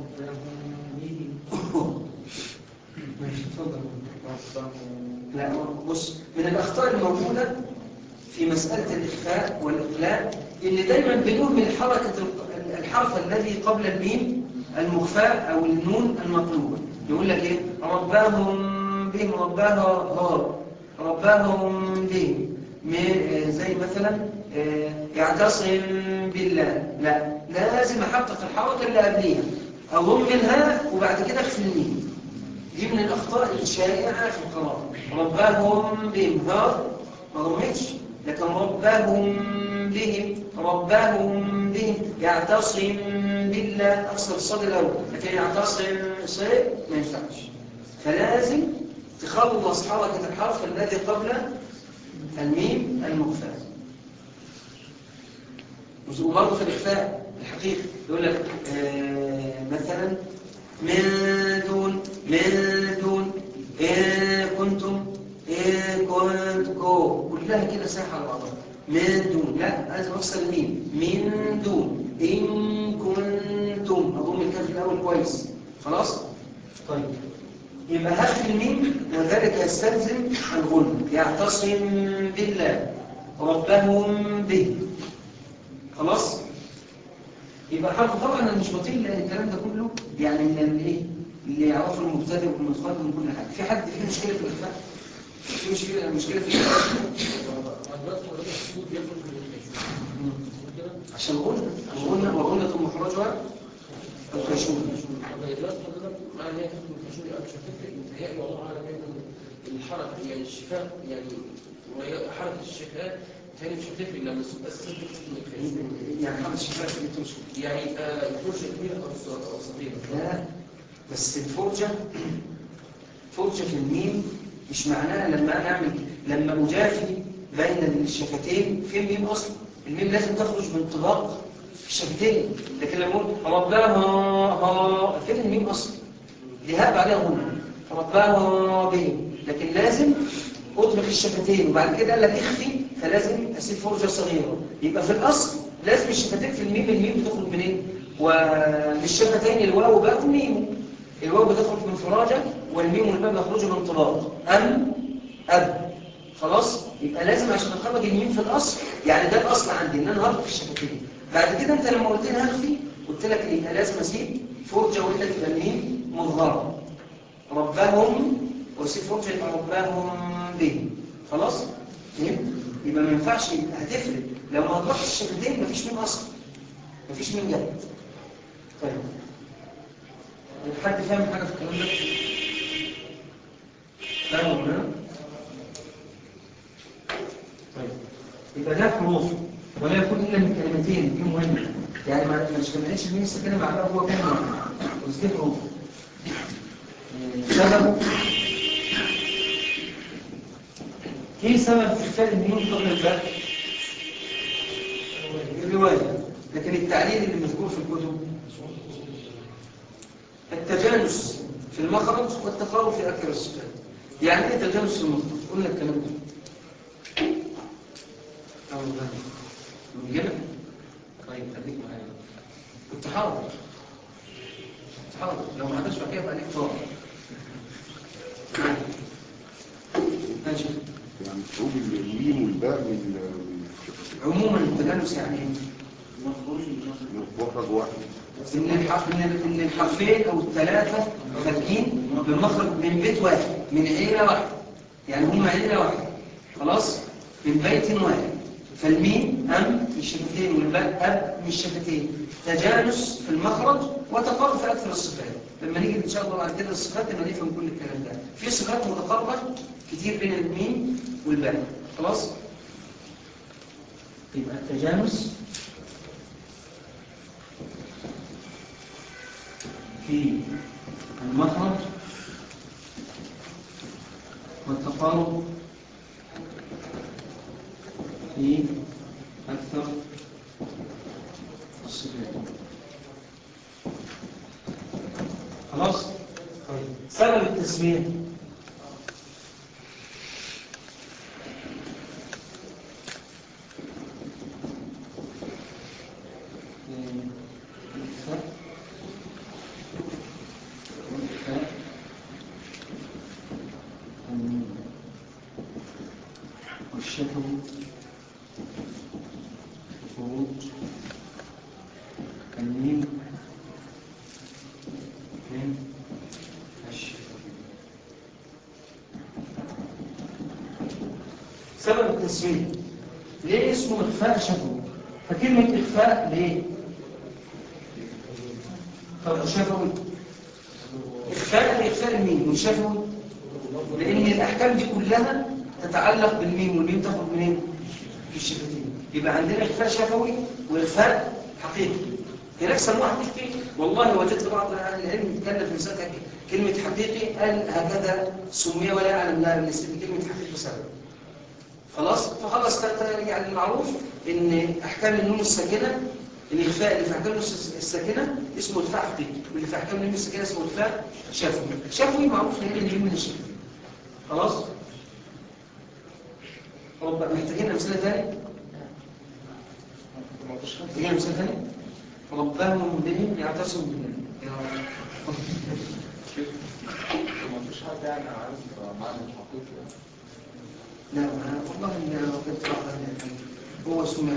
ماشي اتفضل لا بص من الأخطاء الموجودة في مسألة الإخفاء والإقلاع إن دايما بنهمل حركة ال- الحرف الذي قبل الميم المخفاء أو النون المقلوبة يقول لك إيه رباهم بهم رباها ها رباهم بهم م- زي مثلا آه، يعتصم بالله لا لازم أحقق الحركة اللي قبليها أضم الهاء وبعد كده أخفي الميم دي من الأخطاء الشائعة في القراءة رباهم بهم ها ما ضمتش لكن رباهم بهم رباهم بهم يعتصم بالله أصل الصاد الأول لكن يعتصم صيد ما ينفعش فلازم تخلص حركة الحرف الذي قبل الميم المخفى وبرضه في الإخفاء الحقيقي يقول لك آه مثلا من دون من دون إن كنتم إن كنتكم كلها كده ساحة على بعضها من دون لا لازم أفصل الميم من دون إن كنتم أضم الكلام الأول كويس خلاص طيب يبقى هذا الميم وذلك يستلزم الغنى يعتصم بالله ربهم به خلاص يبقى حرف طبعا انا مش بطيل لان الكلام ده كله يعني من الايه اللي يعرفوا المبتدئ والمدخل من كل حاجه في حد فيه مشكله في الاخفاء في مشكله مشكله في الاخفاء عشان قلنا قلنا وقلنا ثم خرجها الخشوع الحركة يعني الشفاء يعني وهي حركة الشفاء تاني مش هتفرق لما بس يعني حرف الشفاء اللي تمشي يعني يبقى فرشة كبيرة أو ص- أو صغيرة لا بس الفرجة فرجة في الميم مش معناها لما أنا أعمل لما أجافي بين الشفتين في الميم أصلا الميم لازم تخرج من طباق الشفتين لكن لما أقول ربها ها فين الميم أصلا دي هاب عليها غنى ربها بهم لكن لازم أطلق الشفتين وبعد كده قال لك اخفي فلازم أسيب فرجة صغيرة يبقى في الأصل لازم الشفتين في الميم الميم بتخرج منين وللشفتين الواو باء والميم الواو بتخرج من فراجة والميم والباء بيخرجوا من طلاق أم أب خلاص يبقى لازم عشان اخرج الميم في الأصل يعني ده الأصل عندي إن أنا هربط الشفتين بعد كده أنت لما قلت لي هخفي قلت لك يبقى لازم أسيب فرجة وإلا تبقى الميم مظهرة ربهم وأسيب فرجة يبقى ربهم به خلاص فهمت؟ يبقى ما ينفعش يبقى هتفرق لو ما هتروحش الشفتين مفيش ميم أصلا مفيش ميم جد طيب حد فاهم حاجة في الكلام ده؟ فاهم ولا لا؟ طيب يبقى ده حروف ولا يكون إلا من كلمتين دي مهمة يعني ما ما نجتمعش الميم الساكنة مع بقى هو كلمة واحدة بس دي حروف سببه ايه سبب اخفاء الميم قبل الباء؟ الرواية لكن التعليل اللي مذكور في الكتب التجانس في المخرج والتقارب في أكثر الصفات يعني ايه تجانس في المخرج؟ قلنا الكلام ده أول من جنة طيب خليك معايا كنت حاضر كنت حاضر لو ما عندكش بقى يبقى ليك طاقة ماشي يعني خروج الميم والباء من من الشفتين. عموما التجانس يعني ايه؟ من مخرج واحد ان الحرف من ان الحرفين او الثلاثه خارجين من مخرج من بيت واحد من عيله واحده يعني هم عيله واحده خلاص من بيت واحد فالميم ام من الشفتين والباء اب من الشفتين تجانس في المخرج وتقارب في اكثر الصفات لما نيجي ان شاء الله بعد كده الصفات لما نفهم كل الكلام ده في صفات متقاربه كتير بين الميم والباء خلاص يبقى التجانس في المخرج والتقارب في أكثر الصفات خلاص طيب سبب التسمية الإخفاء والإخفاء الميم والشفوي الخروج الميم من الشفوي سبب التسمية ليه اسمه إخفاء شفوي فكلمة إخفاء ليه طب شفوي إخفاء لإخفاء الميم والشفوي لأن الأحكام دي كلها تتعلق بالميم والميم تاخد منين؟ في الشفتين يبقى عندنا إخفاء شفوي وإخفاء حقيقي هناك سموها حقيقي والله وجدت بعض أهل العلم يتكلم في مسألة كلمة حقيقي قال هكذا سمي ولا يعلم لها من كلمة حقيقي سبب خلاص فخلاص يعني المعروف ان احكام النون الساكنه الاخفاء اللي في احكام النون الساكنه اسمه اخفاء حقيقي واللي في احكام النون الساكنه اسمه اخفاء شفوي شفوي معروف ان اللي من الشفوي خلاص رب محتاجين امثله ثانيه محتاجين امثله ثانيه ربهم بهم يعتصم بالله يا رب. ما فيش حد يعني عارف معنى الحقيقي لا ما والله اني وجدت بعض أهل العلم. هو سمع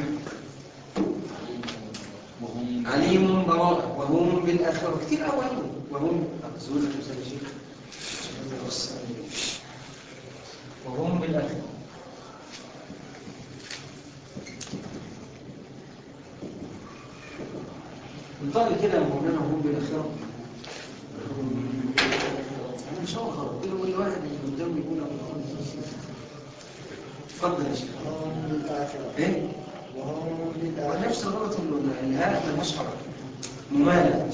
وهم عليم براءة وهم بالآخرة كتير قوي قوي وهم أقصد لك مثال يا شيخ وهم بالآخرة انطلق كده يا مولانا وهم بالآخرة أنا مش هو غلط كل كل واحد اللي قدامي يقول أبو خالد. اتفضل يا شيخ ايه؟ ونفس الغلط اللي الهاء ملهاش حركة ممالة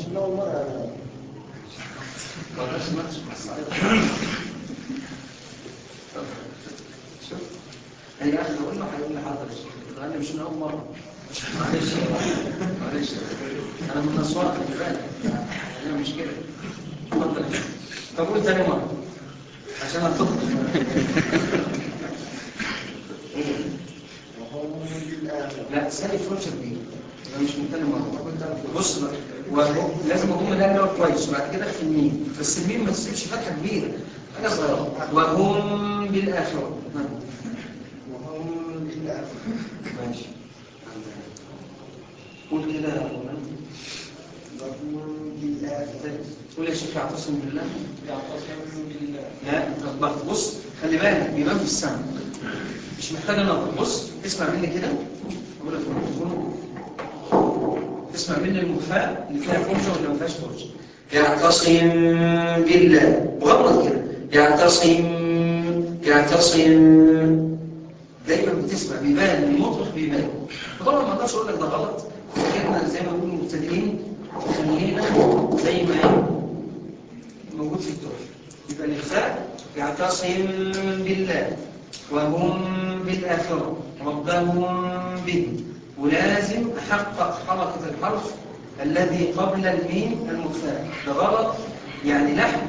ملهاش نقص شوف هي اخي اقول له هيقول لي حاضر يا شيخ قال لي مش من اول مره معلش معلش انا من اسوار خلي بالك انا مش كده اتفضل يا شيخ. طب قول تاني مره عشان اتفضل لا سالي فرشة دي انا مش متكلم مرة بص بقى وهو لازم اقوم الاقي الاول كويس وبعد كده اخفي الميم بس الميم ما تسيبش فتحه كبيره حاجه صغيره وهم بالاخره نعم. وهم بالآخرة ماشي قول كده يا مولانا وهم بالآخرة قول يا شيخ اعتصم بالله يعتصم بالله لا طب بص خلي بالك بيبان في السمع مش محتاج نظر بص اسمع مني كده اقول لك الميكروفون اسمع مني المخفاء اللي فيها فرجه ولا ما فيهاش فرجه يعتصم بالله وغلط كده يعتصم يعتصم دايما بتسمع بيبان المطلق بيبان طبعا ما اقدرش اقول لك ده غلط احنا زي ما بنقول مبتدئين خلينا زي ما هي موجود في التوحيد يبقى الإخفاء يعتصم بالله وهم بالآخرة ربهم به ولازم أحقق حركة الحرف الذي قبل الميم المخفاء ده غلط يعني لحن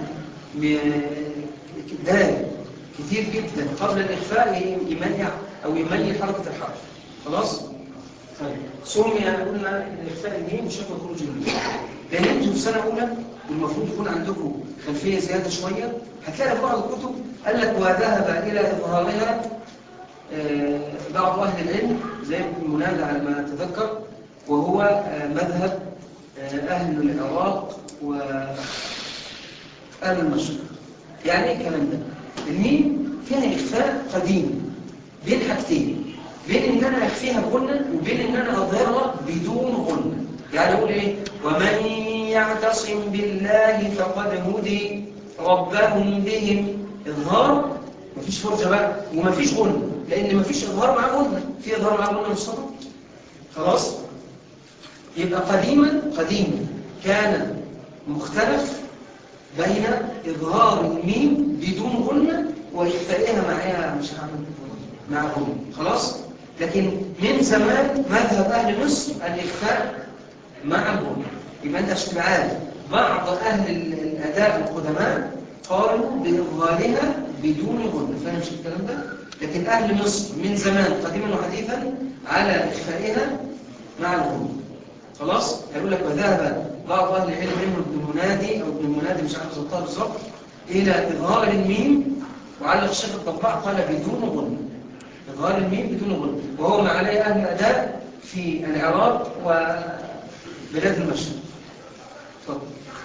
دال كتير جدا قبل الإخفاء يمنع أو يميل حركة الحرف خلاص؟ طيب سمي قلنا الإخفاء الميم وشكل خروج الميم لأن انتوا في سنة أولى والمفروض يكون عندكم خلفية زيادة شوية هتلاقي في بعض الكتب قال لك وذهب إلى إظهارها آه، بعض أهل العلم زي ابن منادى على ما أتذكر وهو آه، مذهب آه، أهل العراق وأهل المشرق يعني إيه الكلام ده؟ الميم فيها إخفاء قديم بين حاجتين بين إن أنا أخفيها بغنة وبين إن أنا أظهرها بدون غنة يعني يقول إيه؟ ومن يعتصم بالله فقد هدي ربهم بهم إظهار مفيش فرجة بقى ومفيش غنة لأن مفيش إظهار مع غنة في إظهار مع غنة مصطفى خلاص؟ يبقى قديما قديما كان مختلف بين إظهار الميم بدون غنة وإخفائها معها مش هعمل مع غنة خلاص لكن من زمان مذهب أهل مصر الإخفاء مع الغنة يبقى أنت عشان عارف بعض أهل ال- الأداء القدماء قالوا بإظهارها بدون غنة فاهم مش الكلام ده؟ لكن أهل مصر من زمان قديما وحديثا على إخفائها مع الغنة خلاص هيقول لك وذهب بعض اهل العلم منهم ابن منادي او ابن منادي مش عارف ظبطها بالظبط الى اظهار الميم وعلق الشيخ الضباع قال بدون غنى اظهار الميم بدون غنى وهو ما عليه اهل الاداء في العراق وبلاد المشرق اتفضل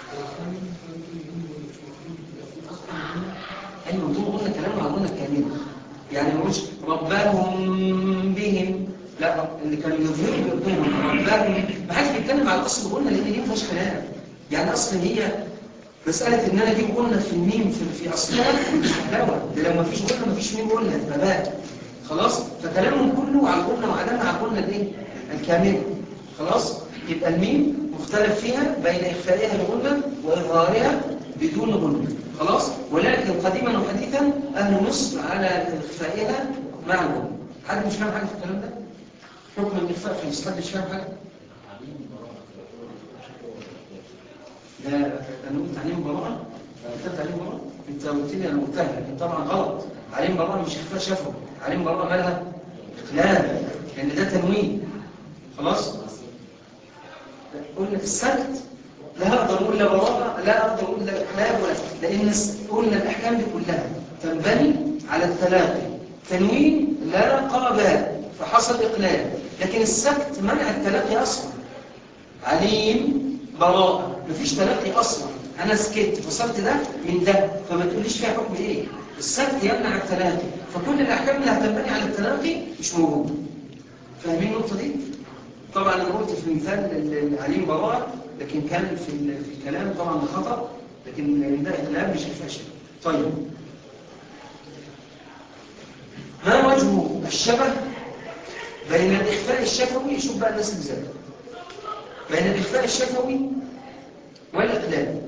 ايوه بدون غنى كلام مع غنى كامله يعني ما يقولش ربهم بهم لا اللي كانوا يظهروا بهم ربهم ما حدش بيتكلم على الاصل غنى لان دي ما فيهاش كلام يعني اصل هي مساله ان انا اجيب غنى في الميم في, في اصلها مش محتوى ده لو ما فيش غنى ما فيش ميم غنى تبقى باء خلاص فكلامهم كله على الغنى وعدمها على الغنى الايه الكامله خلاص يبقى الميم مختلف فيها بين اخفائها بغنى واظهارها بدون غنى خلاص ولكن قديما وحديثا اهل مصر على اخفائها مع الغنى حد مش فاهم حاجه في الكلام ده حكم الاخفاء في الاصطلاح مش فاهم حاجه لا انا قلت تعليم براءه قلت تعليم براءه انت قلت لي انا قلتها لكن طبعا غلط تعليم براءه مش اخفاء شفوي تعليم براءه مالها اقلال لان ده تنوين خلاص قلنا في السكت لا اقدر اقول لا براءه لا اقدر اقول لا اقلال ولا لان قلنا الاحكام دي كلها تنبني على التلاقي تنوين لا قابل فحصل اقلال لكن السكت منع التلاقي اصلا عليم براءه مفيش تلاقي اصلا انا سكت فصلت ده من ده فما تقوليش فيها حكم ايه السكت يمنع التلاقي فكل الاحكام اللي هتنبني على التلاقي مش موجوده فاهمين النقطه دي طبعا انا قلت في مثال العليم براءه لكن كان في ال- في الكلام طبعا ده خطا لكن ده اقلال مش فاشل طيب ما وجه الشبه بين الإخفاء الشفوي شوف بقى الناس ازاي بين الإخفاء الشفوي والإقلال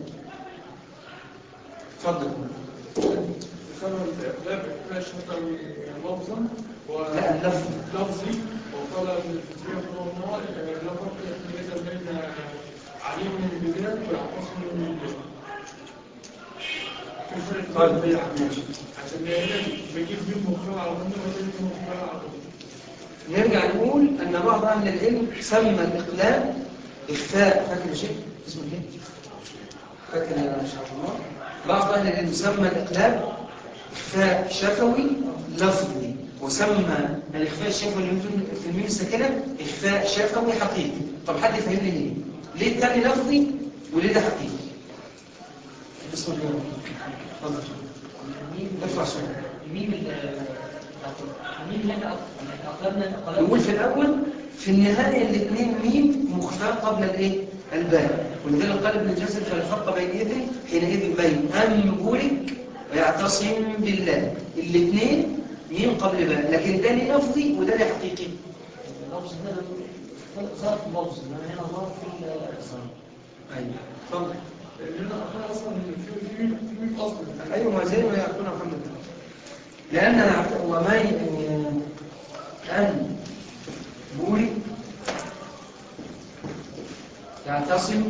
اتفضل ذكر الإقلاب إقلال شفوي لفظا لا اللفظ ولفظي وقال ابن الفتية رحمه الله لا فرق ليس بين عليم من بداية ويعتصم من بداية في فرق طيب بين ماشي عشان هنا بجيب بيه مختار على الغنى وبجيب بيه مختار على الغنى نرجع نقول أن بعض أهل العلم سمى الإقلال إخفاء فاكر يا شيخ اسمه ايه؟ فاكر يا ما شاء الله بعض أهل العلم سمى الإقلاب إخفاء شفوي لفظي وسمى الإخفاء الشفوي اللي موجود في الميم الساكنة إخفاء شفوي حقيقي طب حد يفهمني ليه؟ ليه التاني لفظي وليه ده حقيقي؟ بسم الله اتفضل ارفع صوتك الميم ال- الميم اللي احنا اقلبنا نقول في الأول في النهاية الاثنين ميم مخفاة قبل الايه؟ الباء ولذلك قال ابن الجزر فالفرق بين اذن حينئذ بين أنبرك ويعتصم بالله الاثنين ميم قبل باء لكن ده ليه لفظي وده ليه حقيقي اللفظ ده ظرف لفظ انما هنا ظرف في الصنع ايوه اتفضل لأن هنا أخونا أصلا في في ميم في ميم أصلا ايوه ما زي ما يقول محمد لأنها وما ي- أن بوري يعتصم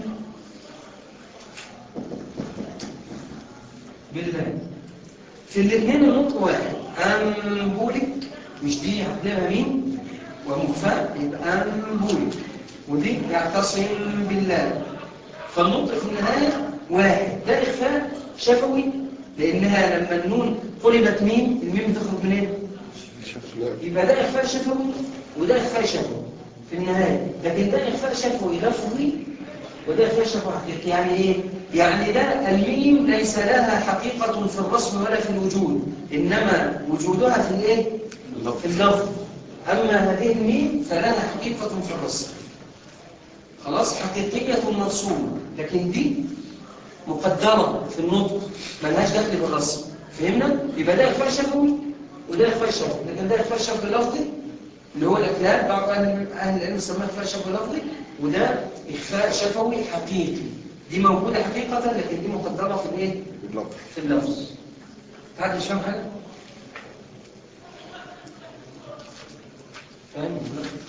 بالله في الاثنين النطق واحد أم بورك مش دي هتلاقيها مين ومخفى يبقى أم بورك ودي يعتصم بالله فالنطق في النهاية واحد ده إخفاء شفوي لأنها لما النون قلبت ميم الميم تخرج منين؟ يبقى ده إخفاء شفوي وده إخفاء شفوي في النهاية لكن ده إخفاء شفوي لفظي وده إخفاء شفوي حقيقي يعني إيه؟ يعني ده الميم ليس لها حقيقة في الرسم ولا في الوجود إنما وجودها في الإيه؟ في اللفظ أما هذه الميم فلها حقيقة في الرسم خلاص حقيقية مرسومة لكن دي مقدرة في النطق ملهاش دخل بالرسم فهمنا؟ يبقى ده إخفاء شفوي وده إخفاء شفوي لكن ده إخفاء شفوي لفظي اللي هو الأكلاب بعض أهل أهل العلم سماه إخفاء شفوي لفظي وده إخفاء شفوي حقيقي دي موجودة حقيقة لكن دي مقدرة في الايه باللفظ في اللفظ حد مش فاهم حاجة فاهم ولا لا؟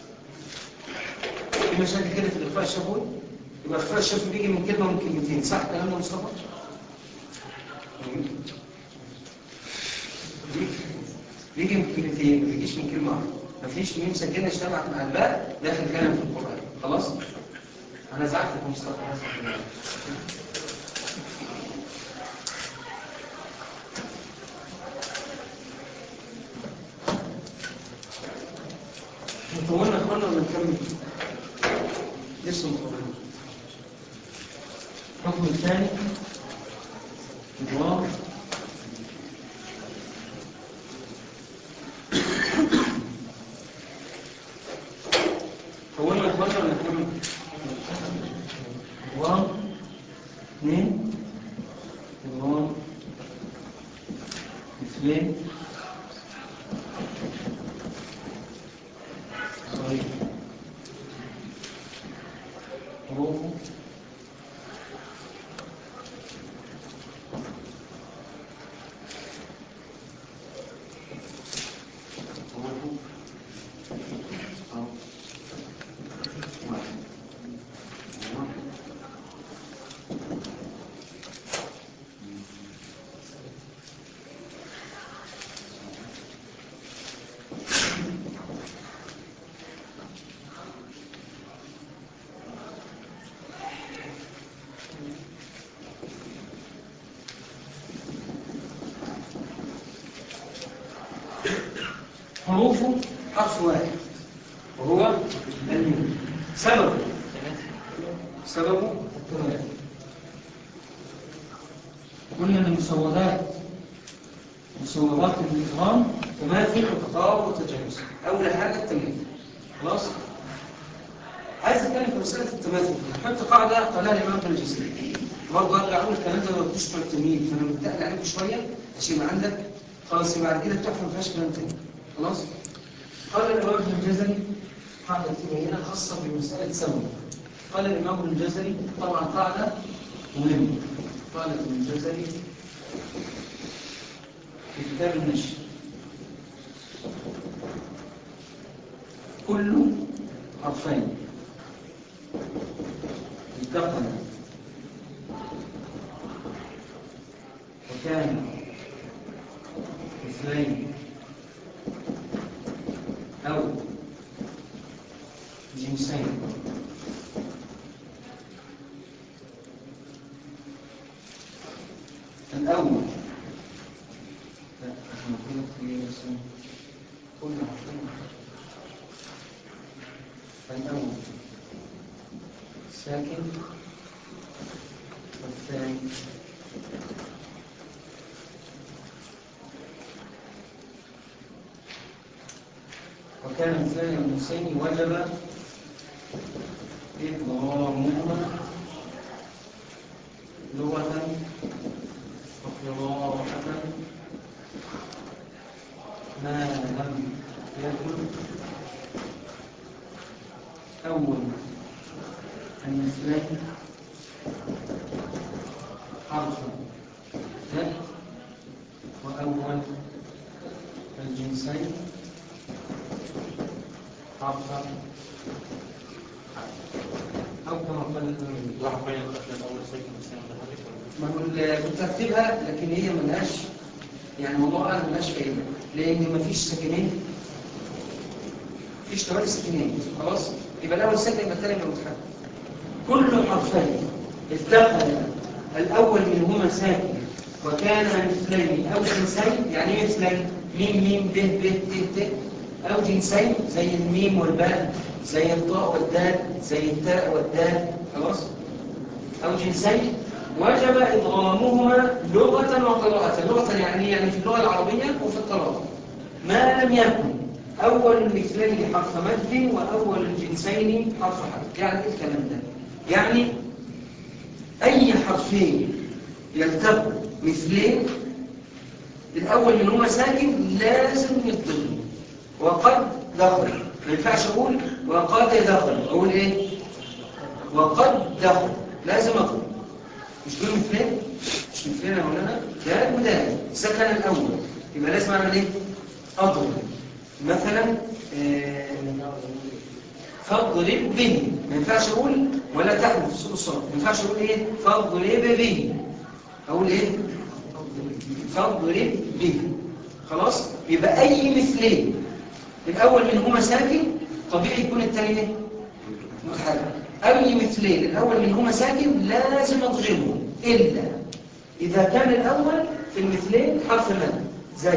في مشاكل كده في الإخفاء الشفوي يبقى الإخفاء الشفوي بيجي من كلمة ومن كلمتين صح الكلام ده مصطفى؟ بيجي من كلمتين ما بيجيش من كلمة واحدة مفيش ميم ساكنة اجتمعت مع الباء داخل كلام في القرآن خلاص؟ أنا زعلتك يا مصطفى مطولنا اخوانا ولا نكمل؟ لسه مطولنا الحكم الثاني إضرار طولنا اخوانا ولا نكمل؟ إضرار اثنين إضرار اثنين صحيح حروفه حروفه حرف واحد واحد حروفه حرف واحد وهو الميم سببه سببه التمام قلنا ان مسودات مسودات النظام تماثل وتقارب وتجانس اول حاجه التماثل خلاص عايز اتكلم في مساله التماثل نحط قاعده قالها الامام ابن الجزري برضه ارجع اقول الكلام ده ما بتشمل التمييز فانا بتقل عليكم شويه عشان يبقى عندك خلاص يبقى بعد كده التحفه ما فيهاش كلام تاني خلاص قال الامام ابن الجزري قاعده هنا خاصه بمساله سوي قال الامام ابن الجزري طبعا قاعده مهمه قال ابن الجزري في كتاب النشر كل حرفين التقنا وكان اثنين أو جنسين الأول لا احنا كنا في اسم كل عارفين الأول ساكن والثاني وكان الثاني والنسين وجب إضرامهما لغة وقراءة ما لم يكن أول المثلين حرفا ذات وأول الجنسين حرفا أو كما قال الإمام واحد بين الأخير أول سيكون السنة ما هو ال- كنت هكتبها لكن هي ملهاش يعني موضوع أنا ملهاش فايدة لأن مفيش ساكنين مفيش توالي ساكنين خلاص يبقى الأول ساكن يبقى الثاني متحرك كل حرفين التقى الأول منهما ساكن وكان مثلين أو جنسين يعني ايه مثلين ميم ميم ب ب ت ت أو جنسين زي الميم والباء زي الطاء والدال زي التاء والدال خلاص أو جنسين وجب إضغامهما لغة وقراءة لغة يعني يعني في اللغة العربية وفي القراءة ما لم يكن أول المثلين حرف مد وأول الجنسين حرف حرف يعني إيه الكلام ده يعني أي حرفين يلتقوا مثلين الأول منهما ساكن لازم يضغم وقد دخل ما ينفعش أقول وقد دخل أقول إيه وقد دخل لازم اضرب مش دول مثلين مش مثلين يا مولانا ده وده سكن الاول يبقى لازم اعمل ايه اضرب مثلا آه، فاضرب به ما ينفعش اقول ولا تحمل في سوق الصلاه ما ينفعش اقول ايه فاضرب به اقول ايه فاضرب به خلاص يبقى اي مثلين الاول منهما ساكن طبيعي يكون الثاني ايه متحرك اي مثلين الاول منهما ساكن لازم اضغمه الا اذا كان الاول في المثلين حرف مد زي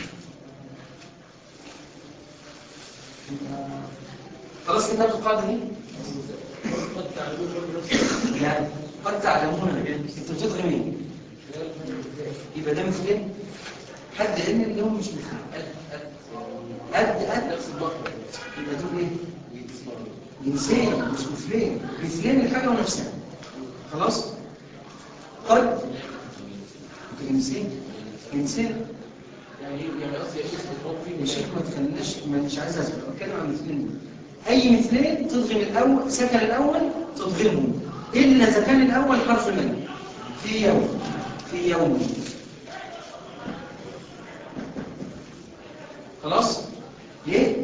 خلاص كده القاعده دي لا قد تعلمون انتوا بتضغم مين يبقى ده مثلين حد علم ان هم مش مثلين قد قد يبقى دول ايه جنسين مش مثلين مثلين الحاجه ونفسها خلاص قد جنسين جنسين يعني يعني قصدي يا شيخ بتحط يا شيخ ما تخليناش ما مش عايز اسال بتكلم عن مثلين دول. اي مثلين تضغم الاول سكن الاول تضغمه الا اذا كان الاول حرف من في يوم في يوم خلاص ليه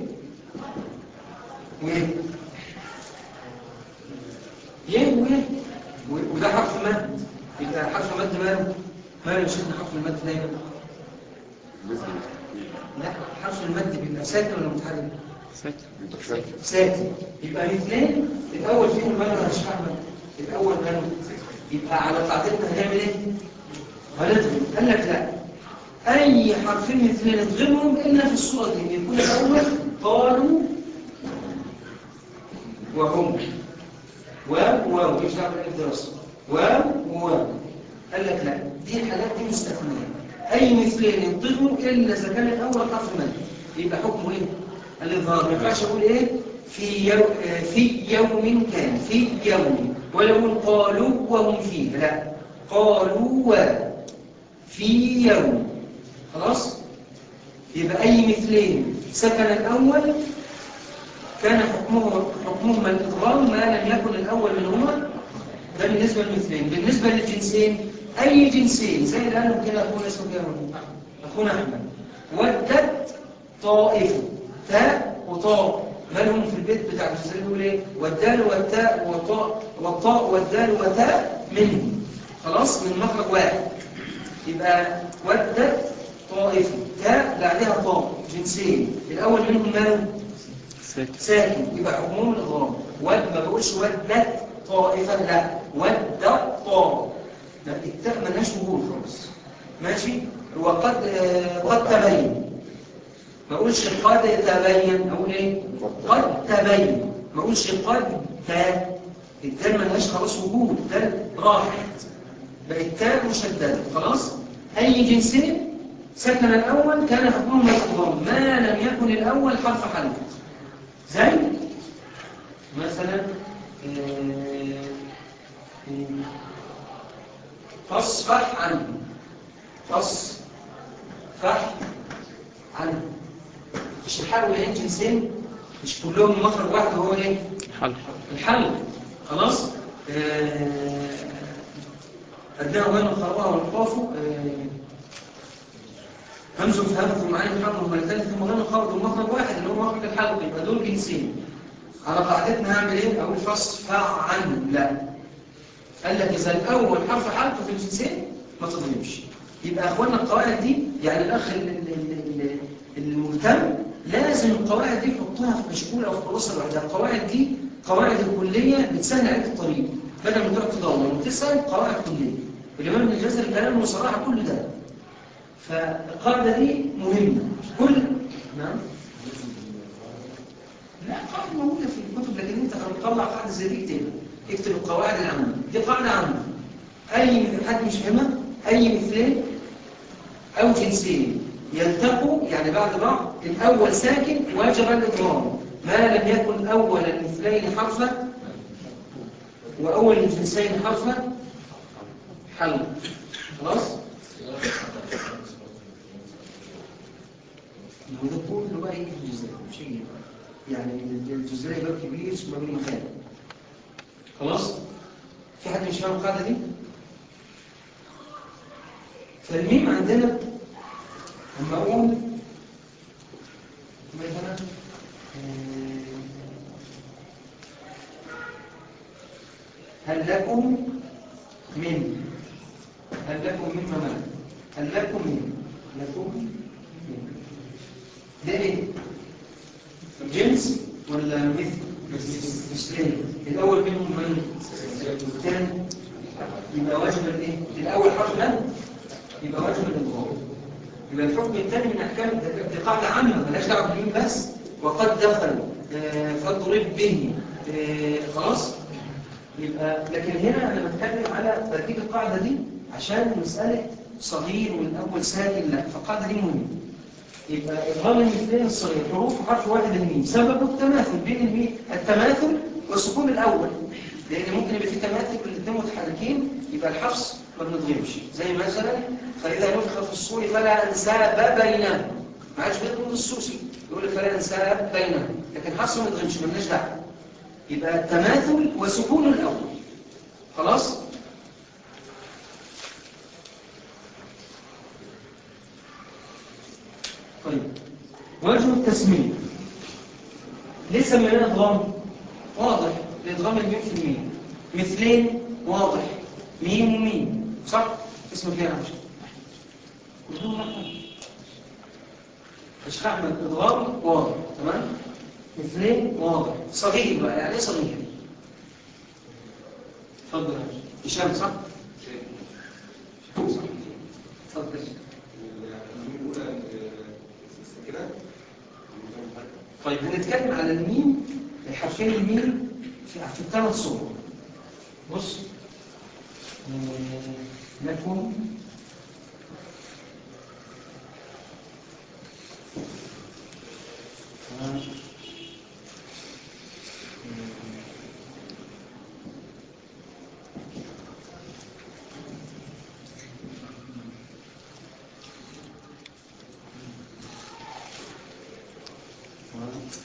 وايه يه وايه و- وده حرف مد يبقى حرف مد ماله ماله يا شيخنا حرف المد دايما لا حرف المد بيبقى ساكن ولا متحرك ساكن يبقى الاثنين الاول فيهم ماله يا شيخ احمد الاول ماله يبقى على قاعدتنا هنعمل ايه هنضرب قال لك لا اي حرفين مثلين نضربهم الا في الصوره دي يكون الاول قالوا وهم واو واو مش دعوه بالدراسه واو وواو قال لك لا دي الحالات دي مستثنيه اي مثلين ينطقوا الا اذا كان الاول حرف مد يبقى حكمه ايه الاظهار ما ينفعش اقول ايه في يوم في يوم كان في يوم ولو قالوا وهم فيه لا قالوا و في يوم خلاص يبقى اي مثلين سكن الاول كان حكمه حكمهما الادغام ما لم يكن الاول منهما ده بالنسبه للمثلين بالنسبه للجنسين اي جنسين زي اللي قالوا كده اخونا اسمه كده اخونا احمد ودت طائفه تاء وطاء مالهم في البيت بتاع الجزائر يقول ايه والدال والتاء والطاء والطاء والدال وتاء منهم خلاص من مخرج واحد يبقى ودت طائفه تاء بعدها طاء جنسين الاول منهم ماله ساكن يبقى حكمهم الإضرام ود ما بقولش ودت طائفة لا ود طاء لا التاء ملهاش وجود خالص ماشي وقد آه، قد تبين ما اقولش قد تبين اقول ايه قد تبين ما اقولش قد تاء الدال ملهاش خلاص وجود دال راحت بقت تاء مشدده خلاص اي جنسين سكن الاول كان حكمهما الإضرام ما لم يكن الاول حرف حلق زي مثلا آه، آه، فاصفح عنه فاصفح عنه مش الحل والعين جنسين مش كلهم مخرج واحد وهو ايه حل الحل خلاص آه، أدناه وين الخروها والقاف همز فهم ثم عين الحمل وملتان ثم غين الخرج ومخرج واحد اللي هو مخرج الحلق يبقى دول جنسين على قاعدتنا هعمل ايه اقول فاصفع عنه لا قال لك اذا الاول حرف حلق في الجنسين ما تضربش يبقى اخوانا القواعد دي يعني الاخ ال- ال- ال- ال- المهتم لازم القواعد دي يحطها في مشغول او في خلاصه لوحدها القواعد دي قواعد الكليه بتسهل عليك الطريق بدل ما تقعد تدور وتسال قواعد كليه الامام ابن الجزري كلامه صراحه كل ده فالقاعدة دي مهمة كل نعم لا قاعدة موجودة في الكتب لكن انت لما تطلع قاعدة زي دي اكتبها اكتب القواعد العامة دي قاعدة عامة أي مثل حد مش فاهمها أي مثلين أو جنسين يلتقوا يعني بعد بعض الأول ساكن واجب الإضرام ما لم يكن أول المثلين حرفا وأول الجنسين حرفا حل خلاص؟ ما هو ده كله بقى يجي في الجزائر مش يجي يعني الجزائر باب كبير اسمه باب المكان خلاص في حد مش فاهم القاعدة دي؟ فالميم عندنا لما أقول مثلا آه، هل لكم من هل لكم من مملك هل لكم من لكم من ده ايه جنس ولا مثل مثلين الاول منهم من والثاني يبقى واجب الايه الاول حرف ده يبقى واجب الانضباط يبقى الحكم الثاني من احكام ده- دي قاعده عامه مالهاش دعوه بالمين بس وقد دخلوا آه، فاضرب به آه، خلاص يبقى لكن هنا انا بتكلم على ترتيب القاعده دي عشان مساله صغير والاول ساكن لا فالقاعده دي مهمه يبقى ادغام المثلين الصغير حروف حرف واحد الميم سببه التماثل بين الميم التماثل والسكون الاول لان ممكن يبقى في تماثل بين الاثنين متحركين يبقى الحفص ما بنضغمش زي مثلا فاذا نفخ في الصور فلا انساب بينهم ما عادش بيضغم السوسي يقول لك فلا انساب بينهم لكن حفص ما بنضغمش مالناش دعوه يبقى التماثل وسكون الاول خلاص طيب وجه التسمية ليه سميناه ادغام واضح لادغام الميم في الميم مثلين واضح ميم وميم صح اسمك ايه يا عمشة بدون رقم اشرح احمد ادغام واضح تمام مثلين واضح صغير بقى يعني ايه صغير اتفضل يا عمشة. هشام صح اتفضل طيب هنتكلم على الميم الحرفين الميم في, في الثلاث صور بص آه، لكم آه، آه.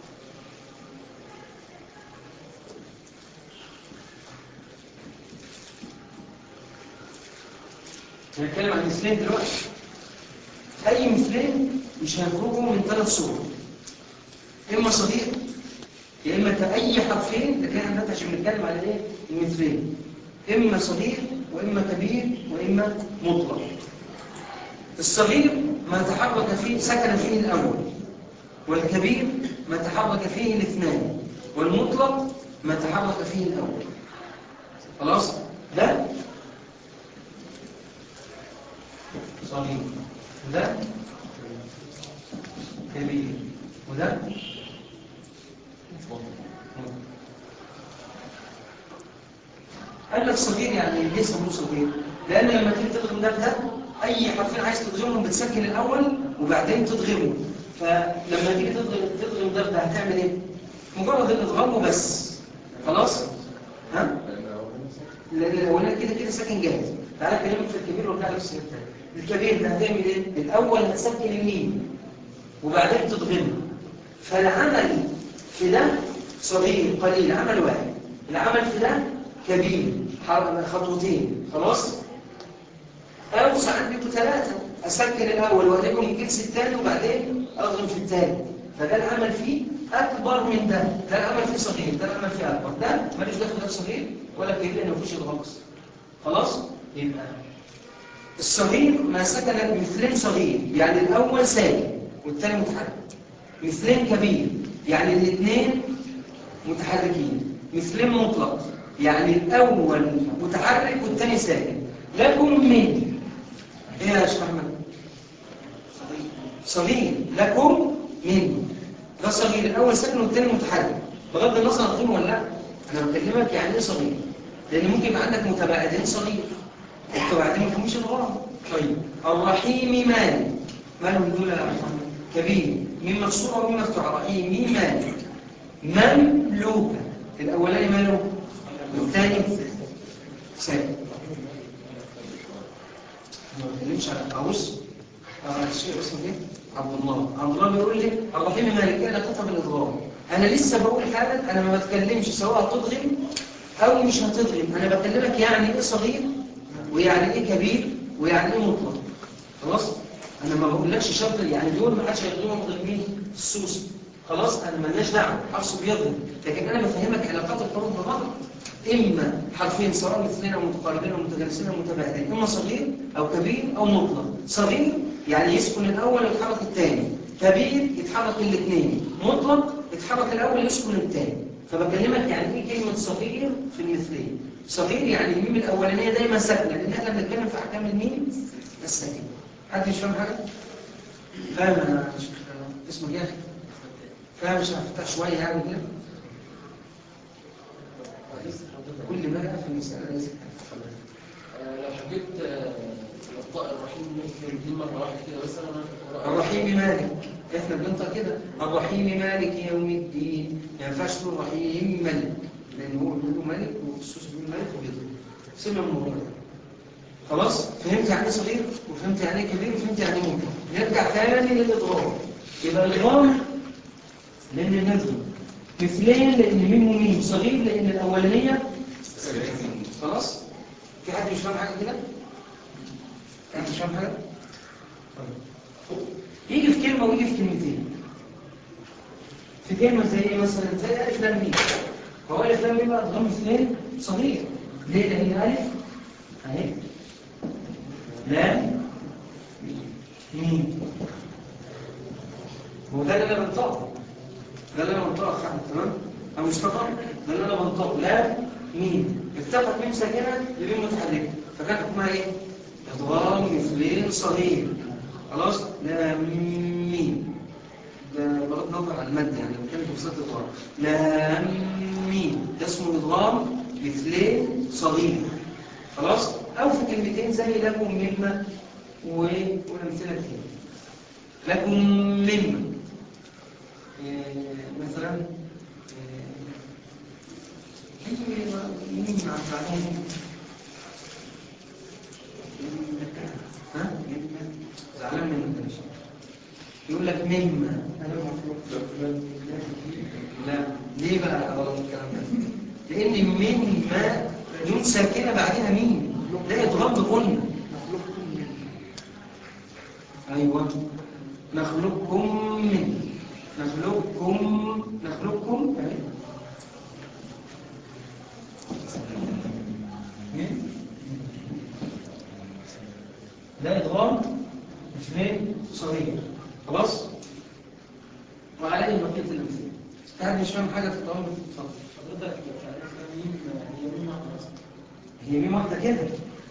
هنتكلم عن مثلين دلوقتي اي مثلين مش هيخرجوا من ثلاث صور اما صغير يا اما ت- اي حرفين لكن احنا دلوقتي عشان بنتكلم على ايه المثلين اما صغير واما كبير واما مطلق الصغير ما تحرك فيه سكن فيه الاول والكبير ما تحرك فيه الاثنان والمطلق ما تحرك فيه الاول خلاص ده صغير وده كبير وده قال لك صغير يعني ليه سموه صغير لان لما تيجي تضغم ده بده اي حرفين عايز تضغمهم بتسكن الاول وبعدين تضغمه فلما تيجي تضغم تضغم ده بده هتعمل ايه مجرد الادغام وبس خلاص ها لان الاولاني كده كده ساكن جاهز تعالى كلمك في الكبير وارجع لك السنه الثانيه الكبير ده هتعمل ايه الاول هتسكن الميم وبعدين تضغمه فالعمل في ده صغير قليل عمل واحد العمل في ده كبير حرب خطوتين خلاص او ساعات بيبقوا ثلاثه اسكن الاول واقلبهم الجنس الثاني وبعدين اضغم في الثاني فده العمل فيه اكبر من ده ده العمل فيه صغير ده العمل فيه اكبر ده ماليش دخل ده صغير ولا كبير لانه مفيش الغمص خلاص يبقى الصغير ما سكن مثلين صغير يعني الاول ساكن والثاني متحرك مثلين كبير يعني الاثنين متحركين مثلين مطلق يعني الاول متحرك والثاني ساكن لكم من ايه يا شيخ احمد صغير لكم من ده صغير الاول ساكن والثاني متحرك بغض النظر هتقول ولا لا انا بكلمك يعني ايه صغير لان ممكن يبقى عندك متباعدين صغير متباعدين ما فيهمش الغرام طيب الرحيم مال ماله دول يا محمد كبير مين مكسوره ومين مفتوحه رحيم مين مال مملوكه الاولاني ماله والثاني ساكن ما بتكلمش على ابص الشيخ اسمه ايه عبد الله عبد الله بيقول لي الرحيم مالك انا كتب الاضرار انا لسه بقول حالا انا ما بتكلمش سواء تضغم او مش هتضغم انا بكلمك يعني ايه صغير ويعني ايه كبير ويعني ايه مطلق خلاص انا ما بقولكش شرط يعني دول ما حدش هيضغمهم غير مين السوس خلاص انا مالناش دعوه حفص بيضغم لكن انا بفهمك علاقات الحروف ببعض اما حرفين سواء مثلين او متقاربين او متجانسين او متباعدين اما صغير او كبير او مطلق صغير يعني يسكن الاول ويتحرك الثاني كبير يتحرك الاثنين مطلق يتحرك الاول يسكن الثاني فبكلمك يعني ايه كلمه صغير في المثلين صغير يعني الميم الاولانيه دايما ساكنه لان احنا بنتكلم في احكام الميم الساكنه حد مش فاهم حاجه فاهم انا مش اسمه ايه يا اخي فاهم مش هفتح شويه يعني كده كل ما في المساله لازم لو حبيت الأخطاء الرحيم ممكن دي مرة واحدة كده مثلا الرحيم مالك احنا بننطق كده الرحيم مالك يوم الدين ما ينفعش تقول رحيم مالك لان هو بيقول مالك والسوس بيقول مالك وبيضرب سمع الموضوع ده خلاص فهمت يعني ايه صغير وفهمت يعني ايه كبير وفهمت يعني ايه ممكن نرجع تاني للادغام يبقى الادغام لان نضرب مثلين لان ميم وميم صغير لان الاولانيه خلاص في حد مش فاهم حاجه كده انت مش فاهم حاجه طيب. يجي في كلمه ويجي في كلمتين في كلمه زي ايه مثلا زي الف لام ميم هو الف لام ميم بقى ادغام اثنين صغير ليه لان الف اهي لام ميم هو ده اللي انا بنطقه ده اللي انا بنطقه خالد تمام او مصطفى ده اللي انا بنطقه لام ميم اتفق ميم ساكنه لميم متحركه فكان حكمها ايه ادغام مثلين صغير خلاص لام ميم ده بغض النظر عن المد يعني لو كانت بصيغه ادغام لام ميم ده اسمه ادغام مثلين صغير خلاص او في كلمتين زي لكم مما والامثله كتير لكم مما إيه مثلا إيه مين مع بعضهم ها زعلان من انت يقول لك مما انا لا ليه بقى اول الكلام ده لان مما نون ساكنه بعدها مين ده ادغام بغنى ايوه نخلقكم من نخلقكم نخلقكم أهي. من ده ادغام اثنين صغير خلاص وعليه بقيه الامثله حد مش فاهم حاجه في الطعام اتفضل حضرتك مين هي مين واحدة هي مين واحده كده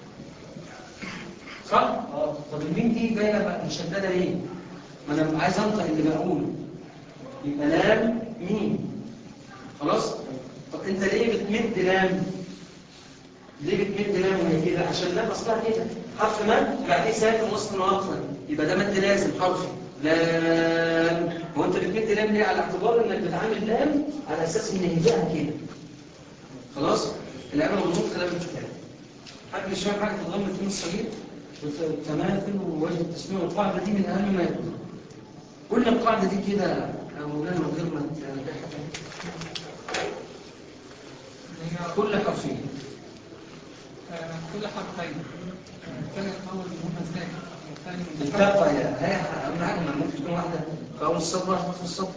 صح اه طب الميم دي جايه بقى مشدده ليه ما انا عايز انطق اللي بقوله يبقى لام ميم خلاص طب انت ليه بتمد لام ليه بتمد لام وهي كده عشان لام اصلها كده حرف مد بعديه ساكن وسط واقفا يبقى ده مد لازم حرف لام هو انت بتمد لام ليه على اعتبار انك بتعامل لام على اساس ان هجاها كده خلاص العلم مضبوط كلام الكتاب حد مش فاهم حاجه في الضم الفيلم الصغير والتماثل ووجه التسميع والقاعده دي من اهم ما يكون قلنا القاعده دي كده يا مولانا من غير ما ت- كل حرفين كل حرفين كان الأول منهما ساكن والثاني التقى يا هي اهم حاجه ما ممكن تكون واحده في اول السطر واحده في السطر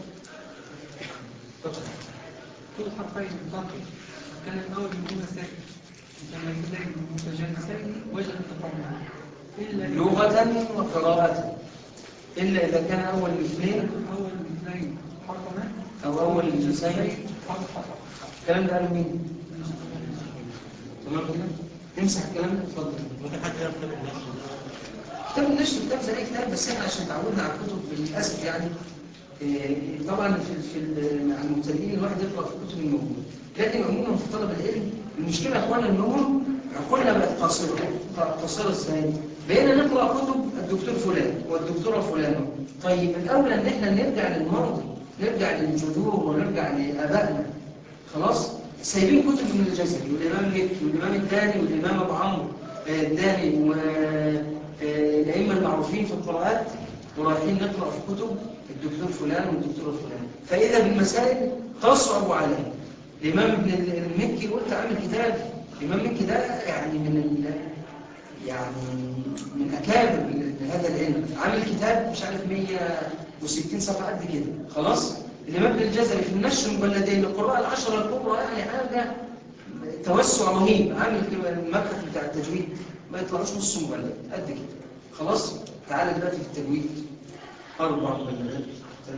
كل حرفين منتقل كان الأول منهما ساكن متماثلين متجانسين وجه التقامل إلا إذا- لغه وقراءه الا اذا كان اول الاثنين أول اثنين حرف ما او اول الجنسين حرف حرف الكلام ده قالوا مين تمام كده نمسح الكلام ده اتفضل ممكن حد يعرف كتاب النشر كتاب النشر كتاب زي كتاب بس احنا عشان تعودنا على الكتب للاسف يعني إيه، طبعا في في ال- مع المبتدئين الواحد يقرا في الكتب الموجوده لكن عموما في طلب العلم المشكله يا اخوانا انهم عقولنا بقت قاصره قاصره ازاي؟ بقينا نقرا كتب الدكتور فلان والدكتوره فلانه طيب الاولى ان احنا نرجع للماضي نرجع للجذور ونرجع لابائنا خلاص سايبين كتب من الجزري والامام مكي والامام الداني والامام ابو عمرو آه، الداني والائمه المعروفين في القراءات ورايحين نقرا في كتب الدكتور فلان والدكتوره فلان فاذا بالمسائل تصعب علينا الإمام ابن المكي قلت عامل كتاب الإمام المكي ده يعني من ال... يعني من أكابر هذا العلم عامل كتاب مش عارف 160 صفحة قد كده خلاص الإمام ابن الجزري في النشر مجلدين القراء العشرة الكبرى يعني حاجة توسع رهيب عامل المبحث بتاع التجويد ما يطلعوش نص مجلد قد كده خلاص تعالى دلوقتي في التجويد أربع مجلدات ثلاث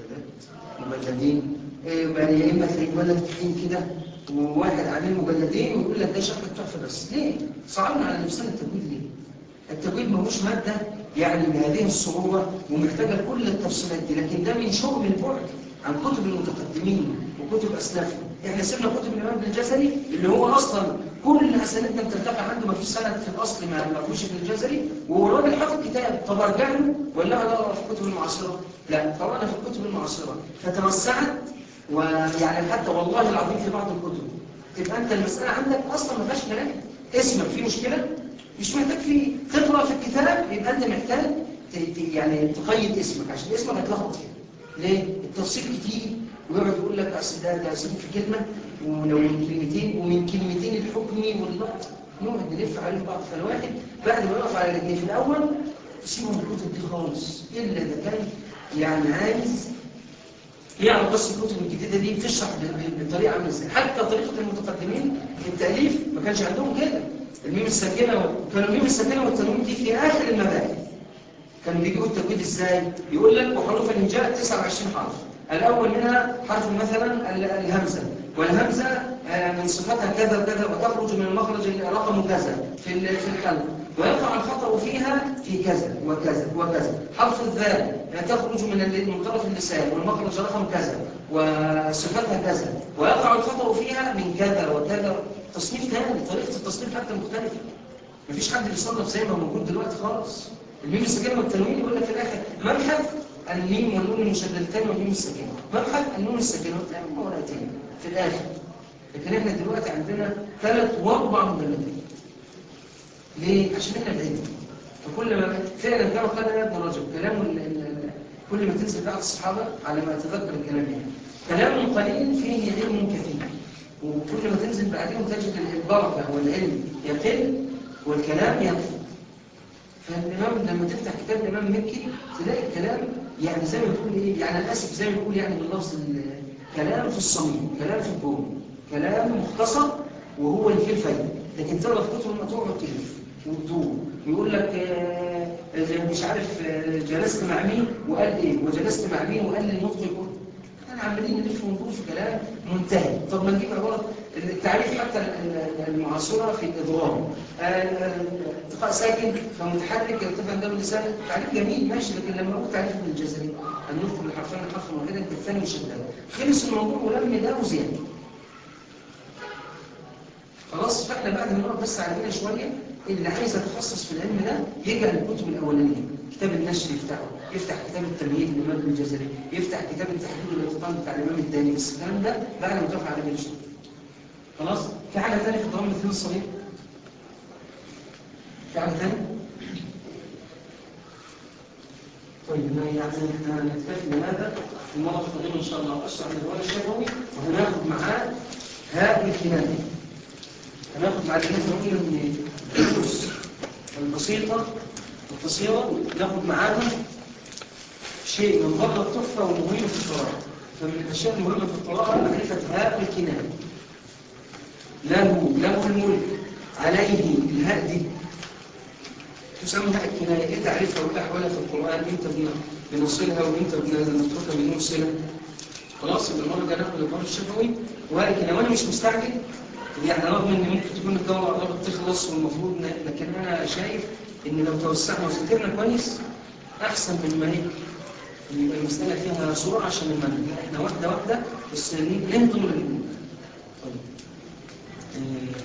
مجلدات مجلدين إيه بقى يا إما تلاقي مجلد تخين كده وواحد عليه مجلدين ويقول لك ده شكل تحفة بس ليه؟ صعبنا على نفسنا التجويد ليه؟ التجويد ماهوش مادة يعني بهذه الصعوبة ومحتاجة كل التفصيلات دي لكن ده من شغل البعد عن كتب المتقدمين وكتب أسلافنا احنا سيبنا كتب الإمام ابن الجزري اللي هو أصلا كل أسانيدنا بترتفع عنده ما فيش سند في الأصل ما ما فيهوش ابن الجزري وهو راجل حافظ كتاب طب ارجع له ولا اقرا في الكتب المعاصرة لا قرانا في الكتب المعاصرة فتوسعت ويعني حتى والله العظيم في بعض الكتب تبقى انت المسألة عندك أصلا ما فيهاش كلام اسمك فيه مشكلة مش محتاج فيه تقرأ في الكتاب يبقى انت محتاج ت- ت- يعني تقيد اسمك عشان اسمك هتلخبط فيه ليه؟ التفصيل كتير ويقعد يقول لك اصل ده ده سيبك في كلمه ولو من كلمتين ومن كلمتين الحكمي واللفظ نقعد نلف عليه بعض فالواحد بعد ما يقف على رجليه في الاول يسيبه من الكتب دي خالص الا اذا كان يعني عايز يعرف بس الكتب الجديده دي بتشرح ب- ب- بطريقه عامله ازاي حتى طريقه المتقدمين في التاليف ما كانش عندهم كده الميم الساكنه كانوا الميم الساكنه والتنوين دي في اخر المباحث كانوا بيجيبوا التجويد ازاي يقول لك وحروف الهجاء 29 حرف الاول منها حرف مثلا ال- الهمزه والهمزه آه، من صفتها كذا وكذا وتخرج من المخرج رقم كذا في ال- في الحلق ويقع الخطأ فيها في كذا وكذا وكذا حرف الذال آه، تخرج من ال- من طرف اللسان والمخرج رقم كذا وصفتها كذا ويقع الخطأ فيها من كذا وكذا تصنيف ثاني طريقه التصنيف حتى مختلفه مفيش حد بيصنف زي ما موجود دلوقتي خالص الميم الساكنه والتنوين يقول لك في الاخر مبحث الميم والنون المشددتين والميم الساكنه مبحث النون الساكنه وتلاقي ورقتين في الاخر لكن احنا دلوقتي عندنا ثلاث واربع مجلدات ليه؟ عشان احنا العلم فكل ما فعلا كما قال ابن رجب كلام ال- ال- كل ما تنزل بعض الصحابه على ما اتذكر الكلام يعني كلام قليل فيه علم كثير وكل ما تنزل بعدهم تجد البركه والعلم يقل والكلام يكثر فالإمام لما تفتح كتاب الإمام مكي تلاقي الكلام يعني زي ما بتقول إيه يعني أنا آسف زي ما بتقول يعني باللفظ ال- كلام في الصميم كلام في الجون كلام مختصر وهو اللي فيه الفايدة لكن تقرا في كتب المقطوع تلف وتدور يقول لك آه، مش عارف آه، جلست مع مين وقال ايه وجلست مع مين وقال لي النطق يقول احنا عمالين نلف وندور في كلام منتهي طب ما نجيب عباره التعريف حتى ال- ال- المعاصره في الادغام آه، آه، التقاء ساكن فمتحرك يرتفع دم اللسان تعريف جميل ماشي لكن لما اقول تعريف ابن الجزري ان نذكر الحرفين الحرف واحدا الثاني مشددا خلص الموضوع ولم ده وزياده خلاص فاحنا بعد ما نقعد بس على كده شويه اللي عايز يتخصص في العلم ده يرجع للكتب الاولانيه كتاب النشر يفتحه يفتح كتاب التمهيد للامام ابن الجزري يفتح كتاب التحديد والاتقان بتاع الامام الداني بس الكلام ده بعد ما تقف على كده شويه خلاص في حاجه ثانيه في ضرب الاثنين الصغير في حاجه ثانيه طيب ما يعني احنا نكتفي بهذا المره القادمه ان شاء الله اشرح الروايه الشفوي وهناخد معاه هاء الكنانه هناخد مع الكلام نقول ان الدروس البسيطة القصيرة ناخد معاها شيء من بره التحفة ومهم في القراءة فمن الأشياء المهمة في القراءة معرفة هاء الكناية له له الملك عليه الهاء دي تسمى هاء الكناية ايه تعريفها وايه أحوالها في القرآن امتى بن- بنصلها وامتى بنتركها بنوصلها خلاص يبقى المرة الجاية ناخد الدور الشفوي وهاء الكناية وانا مش مستعجل يعني رغم ان ممكن تكون الدورة قربت تخلص والمفروض ن- لكن انا شايف ان لو توسعنا وذاكرنا كويس احسن من ما هي يبقى المسألة فيها سرعة عشان المنهج لا، احنا واحدة واحدة بس ن- نهضم الأمور طيب آه،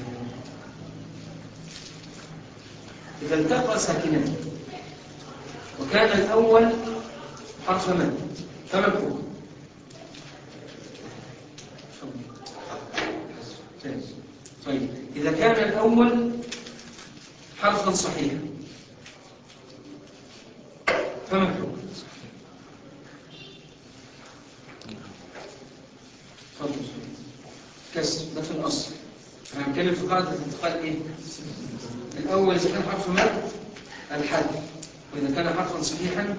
إذا التقى ساكنان وكان الأول حرف مد فما الحكم؟ ممتاز. طيب إذا كان الأول حرفا صحيحا فما الحكم؟ تفضل. كسر ده في الأصل احنا بنتكلم في قاعدة الانتقال ايه؟ الأول إذا كان حرف مد الحذف وإذا كان حرفا صحيحا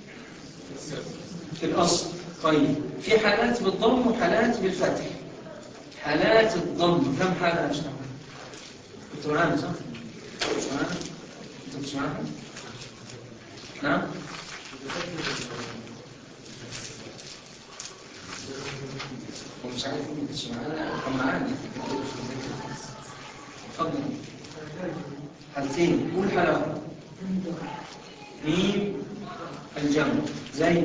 في الأصل طيب في حالات بالضم وحالات بالفتح حالات الضم كم حالة يا شباب؟ كنتوا معانا صح؟ كنتوا معانا؟ انتوا مش معانا؟ نعم؟ ومش عارف مين كنتش معانا كان معانا اتفضل حالتين قول حالة ميم الجمع زي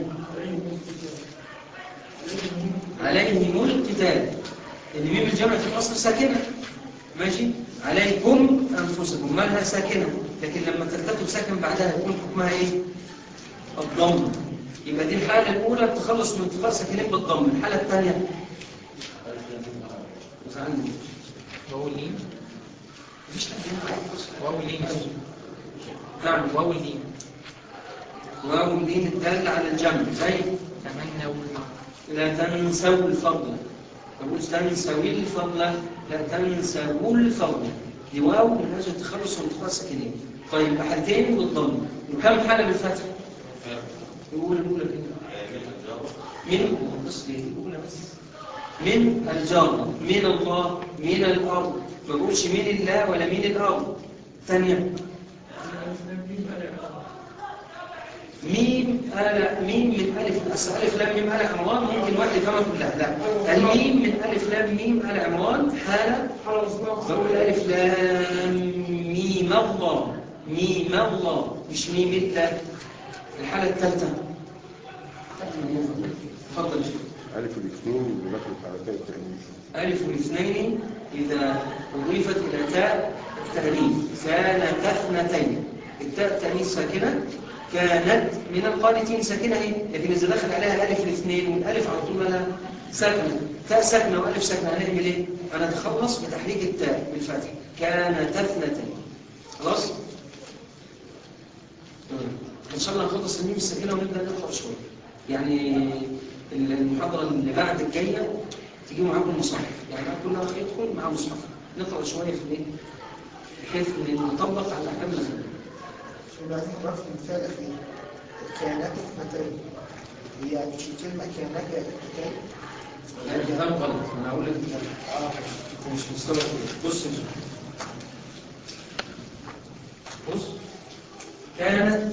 عليهم القتال اللي ميم الجمع في الأصل ساكنة ماشي عليكم أنفسكم مالها ساكنة لكن لما ترتكب ساكن بعدها يكون حكمها إيه الضم يبقى دي الحالة الأولى التخلص من انتقال ساكنين بالضم الحالة الثانية وزعلني واو اللين مفيش تنبيه واو اللين نعم واو اللين واو اللين الدالة على الجمع زي تمنوا لا تنسوا الفضل ما بقولش تنسوا الفضل لا تنسوا الفضل دي واو من اجل التخلص من انتقال ساكنين طيب حالتين بالضم وكم حالة بالفتح؟ الأولى الأولى كده من بص ليه الأولى بس من الجار من الله من الأرض ما بقولش من الله ولا من الأرض ثانية ميم آل ميم من ألف بس ألف لام ميم آل عمران ممكن واحد يفهمها كلها لا الميم من ألف لام ميم آل عمران حالة بقول ألف لام ميم الله ميم الله مش ميم الله الحالة الثالثة تفضل شيخ ألف الاثنين بناخد حركات التأنيث ألف الاثنين إذا أضيفت إلى تاء التأنيث كانت اثنتين التاء التأنيث ساكنة كانت من القانتين ساكنة اهي لكن إذا دخل عليها ألف الاثنين والألف على طول لها ساكنة تاء ساكنة وألف ساكنة هنعمل إيه؟ أنا أتخلص بتحريك التاء بالفتح كانت اثنتين خلاص؟ إن شاء الله نخلص الميم الساكنة ونبدأ نقرأ شوية يعني المحاضرة اللي بعد الجاية تجيبوا معاكم المصحف يعني كل واحد يدخل معاه مصحف نقرأ شوية في الايه بحيث ان نطبق على الاحكام اللي خدناها شو لازم نعرف المثال الأخير كانت اثنتين هي مش الكلمة كانت اثنتين لا دي كلام غلط انا هقول لك اه انت مش مستوعب كده بص يا شيخ. بص كانت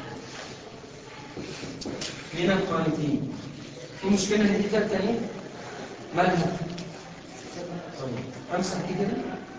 من القانتين في مشكلة ان دي كانت تانية مالها طيب امسح دي كده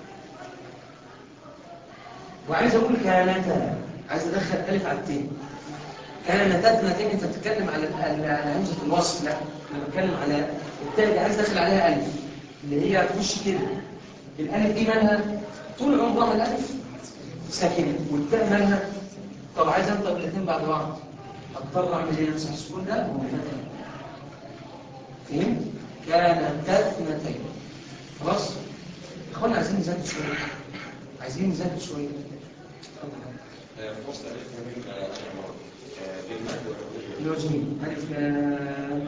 وعايز اقول كانتا عايز ادخل الف على التين كانتا اثنتين انت بتتكلم على على على همزه الوصل لا انا بتكلم على التاء اللي عايز ادخل عليها الف اللي هي تخش كده الالف دي مالها طول عمرها الالف ساكنه والتاء مالها طب عايز انطق الاثنين بعد بعض اضطر اعمل ايه امسح السكون ده ومثلا فهمت كانت اثنتين خلاص اخوانا عايزين نذاكر شويه عايزين نذاكر شويه وصل ألف من الأمر بالمد والعقود الوجهين ألف لام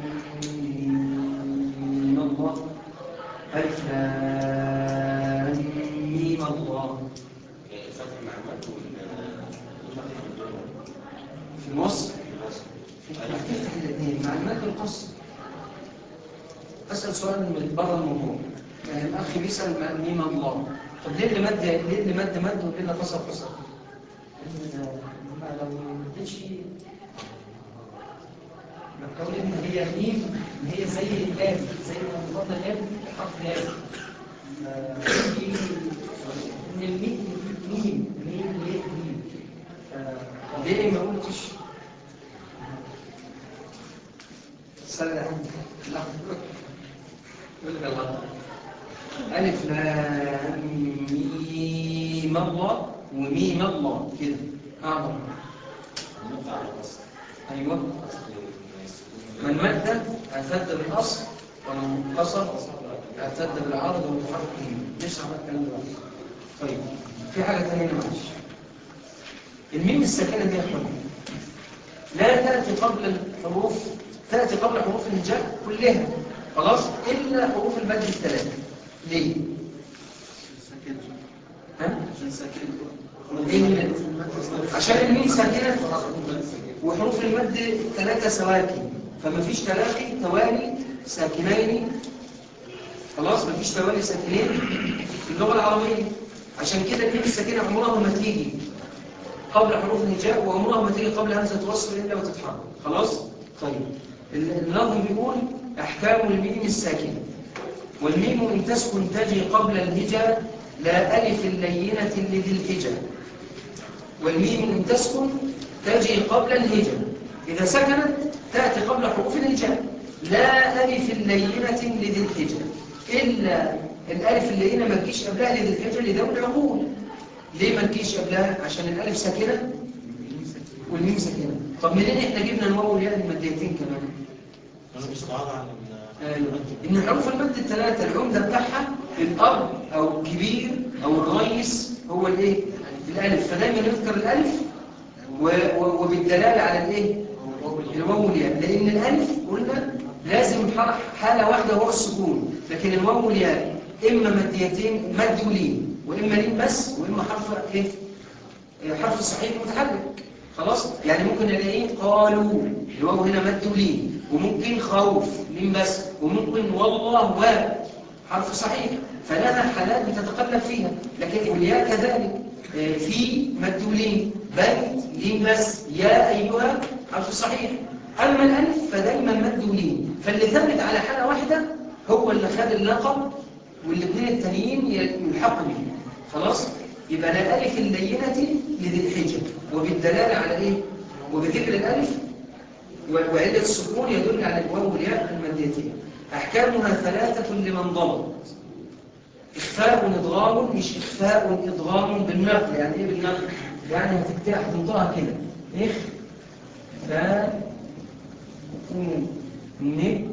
ميم الله ألف لام ميم الله الفتح مع المد والفتح بالدون في الوصف بالوصل هتفتح الاثنين مع المد والقصر أسأل سؤال من بره الموضوع يعني الأخ بيسأل مع ميم الله طب ليه اللي مد ليه اللي مد مد وليه اللي قصر قصر؟ ما لو مدتش بقول ان هي ميم ان هي زي اللام زي ما قلنا اللام حرف لام آه، في ان الميم ميم ميم ليه ميم ف- ليه ما قلتش سلام لا يقول لك الله ألف لام ميم الله وميم الله كده أعظم النقطة على الأصل أيوة أصل السكون من مد اعتد بالأصل ومن قصر اعتد بالعرض والتحرك به ليش عملت الكلام ده طيب في حاجة ثانية معلش الميم الساكنة دي يا اخوانا لا تأتي قبل الحروف تأتي قبل حروف الهجاء كلها خلاص إلا حروف المد الثلاثة ليه؟ ها؟ عشان ساكن إيه؟ عشان الميم ساكنة وحروف المد ثلاثة سواكن فما فيش تلاقي توالي ساكنين خلاص ما فيش توالي ساكنين في اللغة العربية عشان كده الميم الساكنة عمرها ما تيجي قبل حروف الهجاء وعمرها ما تيجي قبل همزة وصل إلا وتتحرك خلاص طيب ال- النظم بيقول أحكام الميم الساكنة والميم إن تسكن تجي قبل الهجاء لا ألف اللينة لذي الهجاء والميم إن تسكن تجي قبل الهجاء إذا سكنت تأتي قبل حروف الهجاء لا ألف اللينة لذي الهجاء إلا الألف اللينة ما تجيش قبلها لذي الهجاء لذوي العقول ليه ما تجيش قبلها عشان الألف ساكنة والميم ساكنة طب منين احنا جبنا الواو والياء الماديتين كمان انا بستعاض عن أيوة. إن حروف المد الثلاثة العمدة بتاعها الأب أو الكبير أو الرئيس هو الإيه؟ الألف فدايما نذكر الألف و... و... وبالدلالة على الإيه؟ الواو والياء لأن الألف قلنا لازم حرف حالة واحدة هو السكون لكن الواو والياء إما مديتين مد ولين وإما لين بس وإما حرف إيه؟ حرف صحيح متحرك خلاص يعني ممكن الاقيه قالوا الواو هنا مد ولين وممكن خوف لين بس وممكن والله و حرف صحيح فلها حالات بتتقلب فيها لكن والياء كذلك آه، في مد ولين بيت لين بس يا ايها حرف صحيح اما الالف فدايما مد ولين فاللي ثابت على حاله واحده هو اللي خد اللقب والاثنين التانيين يلحقوا به خلاص يبقى لا ألف اللينة لذي الحجة وبالدلالة على إيه؟ وبذكر الألف و- وعلة السكون يدل على الواو والياء الماديتين أحكامها ثلاثة لمن ضبط إخفاء إضغام مش إخفاء إضغام بالنقل يعني إيه بالنقل؟ يعني هتكتب هتنطقها كده إخفاء ن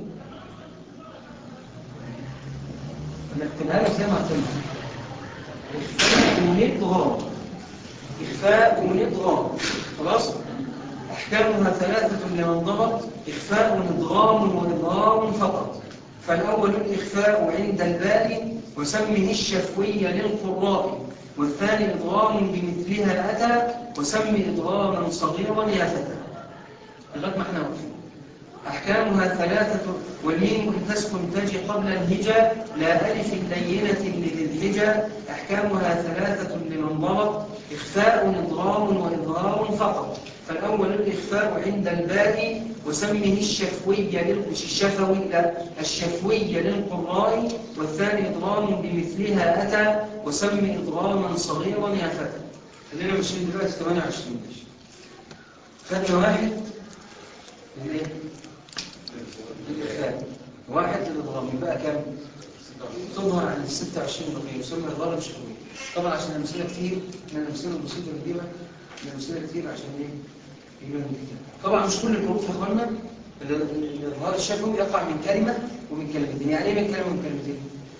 نكتبها لك زي ما هتنطق إخفاء ونضغام إخفاء ونضغام خلاص أحكامها ثلاثة لمن ضبط إخفاء ونضغام وإضغام فقط فالأول الإخفاء عند الباء وسمه الشفوي للقراء والثاني إضغام بمثلها أتى وسمي إضغاما صغيرا يا فتى لغاية ما احنا واقفين أحكامها ثلاثة والميم إن تسكن تجي قبل الهجا لا ألف اللينة لذي الهجا أحكامها ثلاثة لمن ضبط إخفاء إضغام وإظهار فقط فالأول الإخفاء عند الباء وسمه الشفوي لل- مش الشفوي لا الشفوي للقراء والثاني إضغام بمثلها أتى وسمي إضغاما صغيرا يا فتى خلينا ماشيين دلوقتي 28 ماشي خدنا واحد ليه؟ الإخفاء واحد للإضغام يبقى كام؟ تظهر عن ال 26 بقية يسمى إضغام شفوي طبعا عشان الأمثلة كتير من الأمثلة البسيطة نجيبها من الأمثلة كتير عشان إيه؟ يبقى من كتير طبعا مش كل الحروف يا إخوانا ال- الإظهار الشفوي يقع من كلمة ومن كلمتين يعني إيه من كلمة ومن كلمتين؟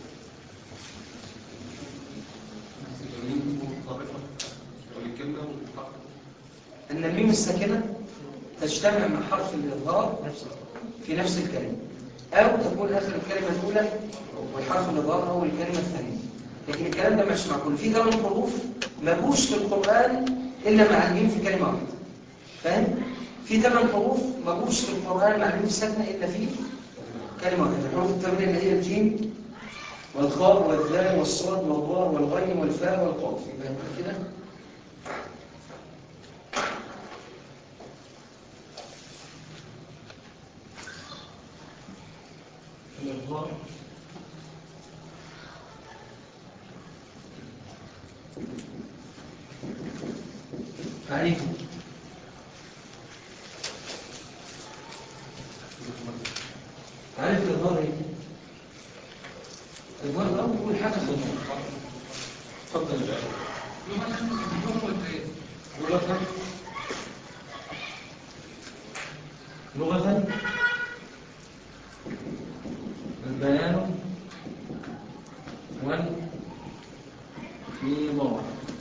أن الميم الساكنة تجتمع مع حرف الإظهار في نفس الكلمة أو تكون آخر الكلمة الأولى والحرف الإظهار أول الكلمة الثانية لكن الكلام ده مش معقول في ثمان حروف ما جوش في القرآن إلا مع الميم في كلمة واحدة فاهم؟ في ثمان حروف ما جوش في القرآن مع الميم الساكنة إلا في كلمة واحدة الحروف الثمانية اللي هي الجيم والخاء والذال والصاد والضاء والغين والفاء والقاف يبقى نقول كده الإظهار تعريفه تعريف الإظهار إيه؟ الإظهار ده أول حاجة في الإظهار اتفضل لغة لغة البيان والإيضاح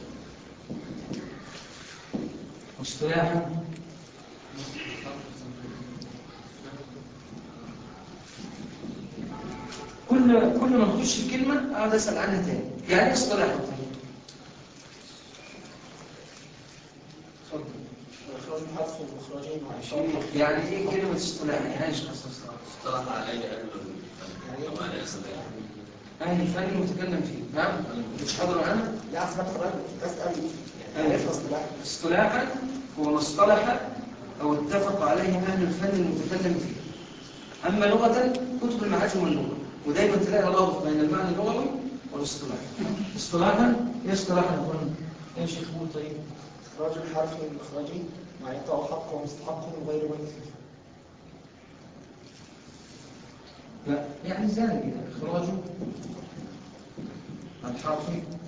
اصطلاحا كل كل كل ما نخش الكلمة أقعد أسأل عنها تاني يعني إيه اصطلاح الطريق؟ اتفضل إخراج الحرف والمخرجين وإعطاء يعني إيه كلمة اصطلاح؟ يعني إيش قصة اصطلاح؟ اصطلح عليه أهل الفن أو عليه الصلاح أهل الفن المتكلم فيه نعم مش حاضر معانا؟ لا أصل بقرأ بسأل يعني عرفنا اصطلاح اصطلاحا هو ما اصطلح أو اتفق عليه أهل الفن المتكلم فيه أما لغة كتب المعاجم واللغة ودايما تلاقي رابط بين المعنى اللغوي والاصطلاح اصطلاحا ايه اصطلاحا يا اخوانا؟ ايه يا شيخ قول طيب إخراج الحرف والمخرجين وإعطاء حقه ومستحقه من غير مثل لا يعني ذلك إخراج الحرف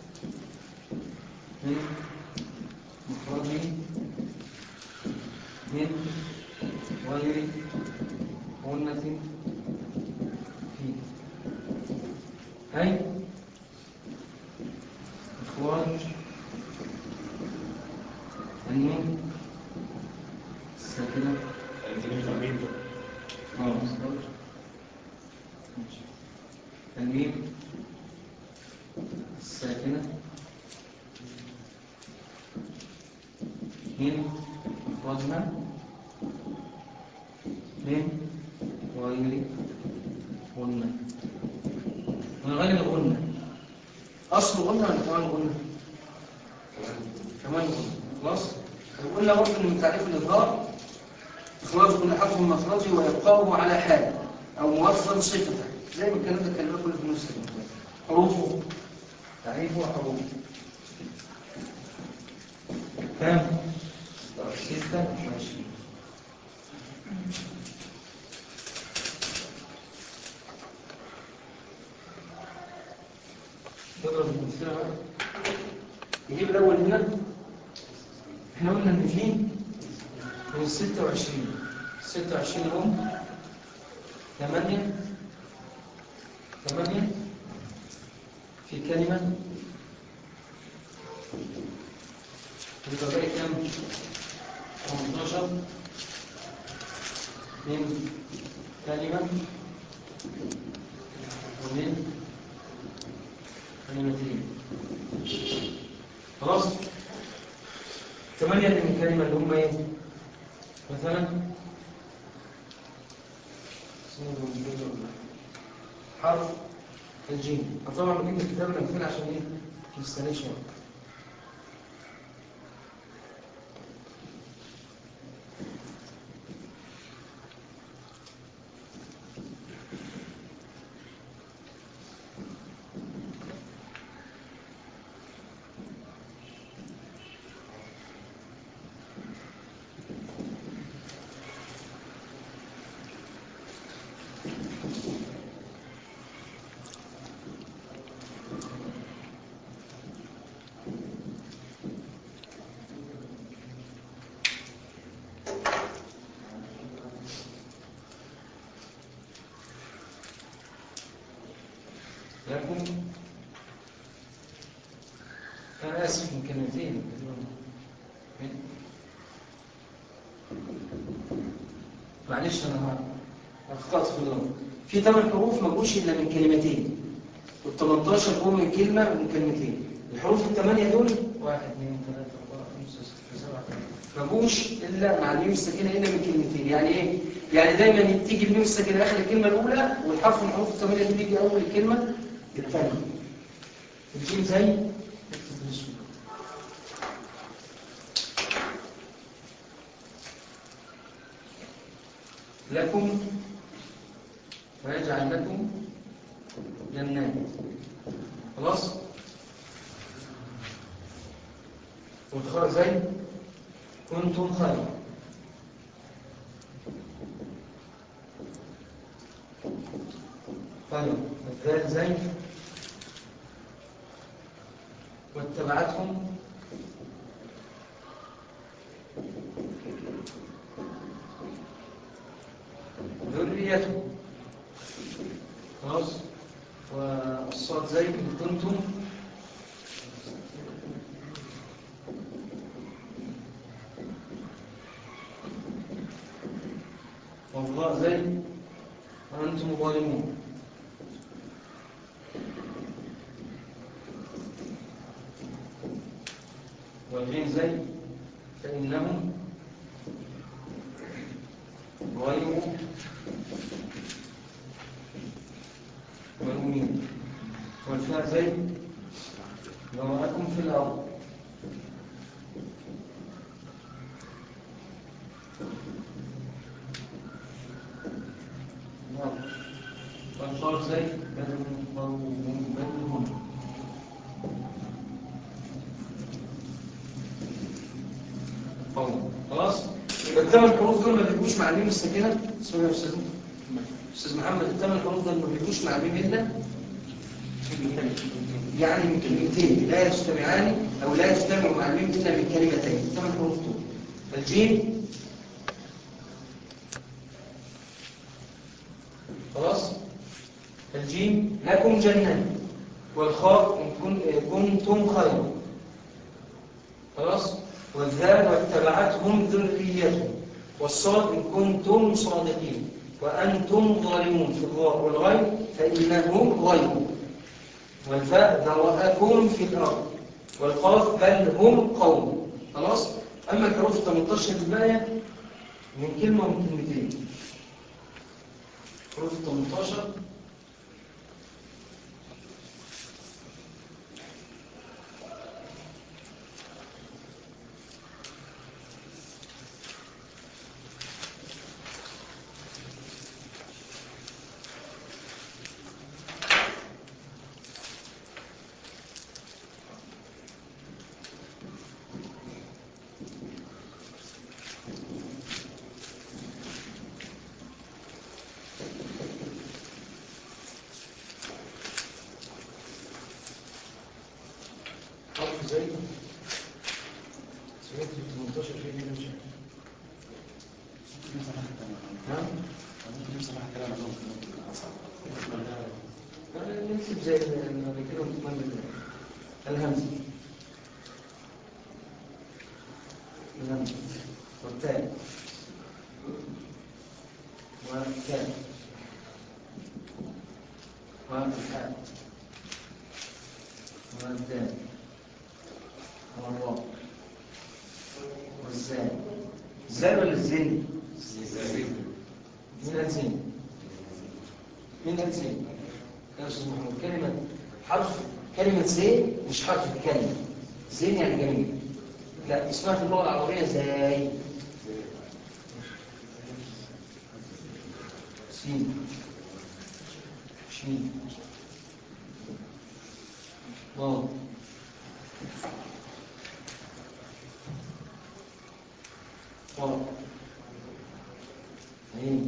من مخرجه من غير غنة فيه أي إخراج النون الساكنة اه إخراج الميم الساكنة من إخراجها من غير غنة من غير غنة أصل غنة ولا كمان غنة؟ كمان غنة خلاص؟ قلنا برضه إن من تعريف الإظهار إخراج كل حرف من مخرجه وإبقاؤه على حال أو موصل صفته زي ما الكلام ده كلمه كله في نفس الموضوع حروفه تعريفه وحروفه كام؟ ستة وعشرين نضرب المثلة بقى نجيب الأول هنا احنا قلنا إن فيه من الستة وعشرين الستة وعشرين هم ثمانية ثمانية في كلمة يبقى باقي كام؟ 18 من كلمة ومن كلمتين خلاص؟ ثمانية من كلمة اللي هم ايه؟ مثلا حرف الجيم طبعا بجيب الكتاب الأمثلة عشان ايه ما تستنيش وقت لكم أنا آسف من كلمتين معلش أنا أخطأت في اللغة في ثمان حروف ما جوش إلا من كلمتين وال 18 هم من كلمة ومن كلمتين الحروف الثمانية دول واحد اثنين ثلاثة أربعة خمسة ستة سبعة ما جوش إلا مع الميم الساكنة إلا من كلمتين يعني إيه؟ يعني دايما تيجي الميم الساكنة آخر الكلمة الأولى والحرف من الحروف الثمانية دي يجي أول الكلمة الثانية الجيم زي اكتب بالاسود لكم ويجعل لكم جنات خلاص والخرج زي كنتم خير خير الذال زي واتبعتهم ذريته خلاص والصاد زي إن كنتم والله زي وأنتم ظالمون والغين زي فإنهم غير ملومين والفاء زي ذرأكم في الأرض نعم. والصار زي بل هم بل هم قوم. خلاص يبقى الثمان حروف دول ما بيجوش مع الميم الساكنه اسمه يا استاذ استاذ محمد الثمان حروف دول ما بيجوش مع الميم الا يعني من كلمتين لا يجتمعان او لا يجتمع مع الميم الا من كلمتين الثمان حروف دول الجيم خلاص الجيم لكم جنات والخاء إن كن- كنتم خيرا خلاص والذال واتبعتهم ذريتهم والصاد إن كنتم صادقين وأنتم ظالمون في الراء والغين فإنهم غير والفاء ذرأكم في الأرض والقاف بل هم قوم خلاص أما الحروف 18 الباقية من كلمة ومن كلمتين حروف 18 حرف زي سمعت في 18 في هنا مش ها؟ أنا نكتب زي ما بيكتبوا متمنى الهمزة الهمزة والتاء والكاف والحاء والدال والراء والزال الزال ولا الزين؟ من الزين من الزين يا أستاذ محمود كلمة حرف كلمة زين مش حرف الكلمة زين يعني جميل لا اسمها في اللغة العربية زي سين شين ضاد طاء عين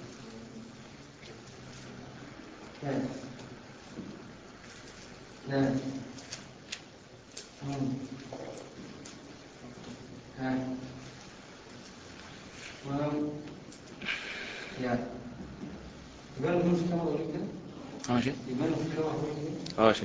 كاف لام نون ها واو يا يبقى له في كلمة غريبة كده؟ ماشي يبقى له في كلمة غريبة كده؟ ماشي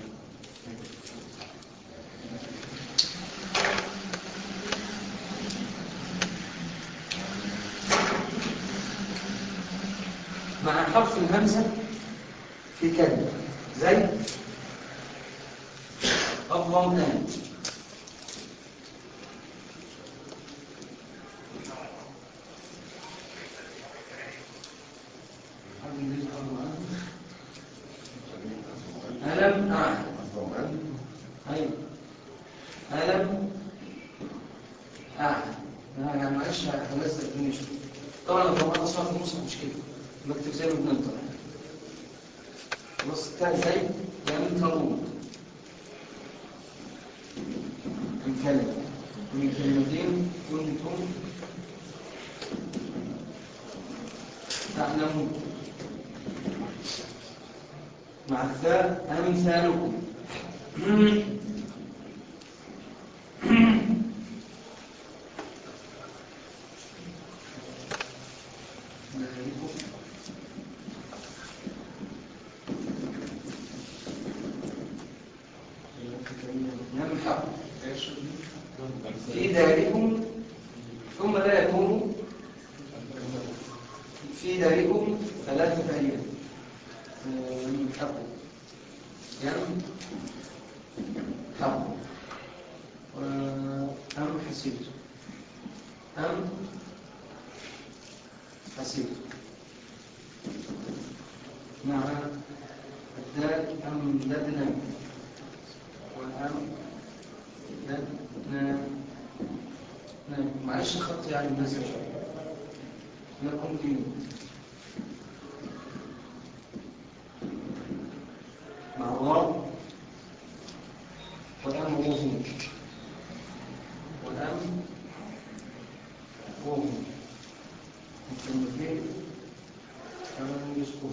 مع حرف الهمزة في كلمة زي الظمآن ألم أعلم أيوة ألم أعلم يعني معلش هنزل الدنيا شوية طبعا الضمان أصلا في المصحف مش كده بكتب زي ما بننطق خلاص التاء زي ينطقون من كلمة من كلمتين كنتم تعلمون مع الثاء أمثالكم يمحق في ذلكم ثم لا يكون في ذلكم ثلاثة أيام يمحق يمحق أم حسيت أم حسيت مع الدال أم لدنا وأم لدنا نعم معلش خط يعني الناس شوية لكم دين مع الله والأم وهم والأم وهم الكلمتين كمان يسكت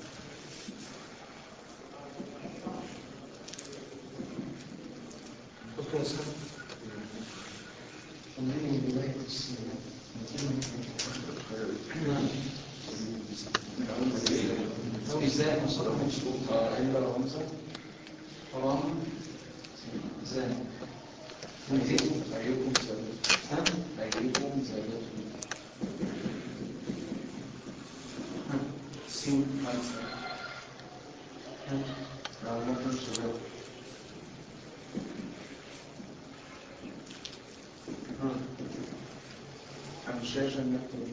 دكتور اسلام انني بدايه السنه نعم ازاي مصدر مشروط الا رمزه رام ازاي أيكم سادة ها؟ أيكم سادة سين خمسة ها؟ رغم شباب أمشاجا نكتب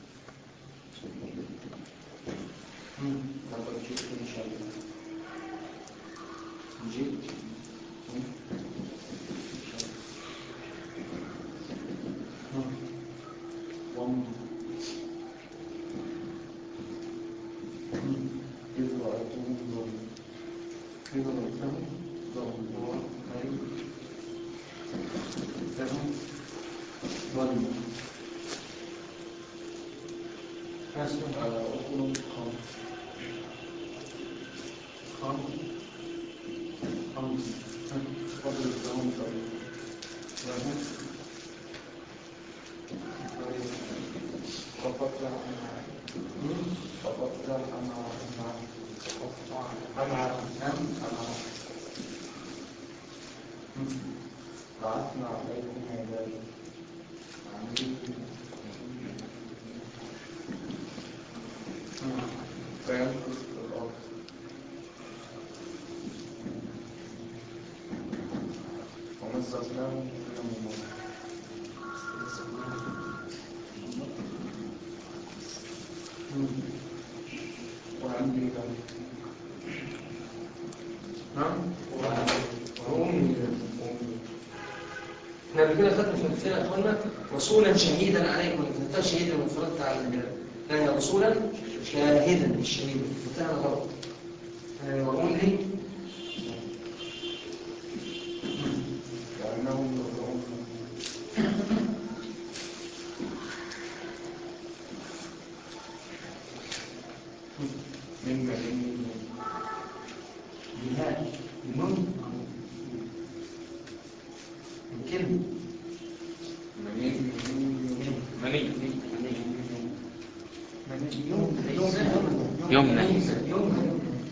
لقد جئت إن شاء الله جئت وامضي إذ رأيتهم ظلم إذ رأيتهم ظلم أي لهم ظلم حسب على أخر خمس خمس خمس فضل لهم طريق لهم طريق وقطع وقطع أمع أمع وقطع أمع أم أمع بعثنا عليكم عبادا فينقص في الأرض ومزقناهم في يوم وعندي لهم نعم وأمي احنا قبل كده خدنا في الامثله يا اخوانا رسولا شهيدا عليكم كتبتها شهيدا وانفردت على الجلال لا هي رسولا شاهدا مش شهيدا كتبتها غلط آه، واملي كانهم يقرؤون من مدين بهاء النون من كلمة مني مني يمنى. يمنى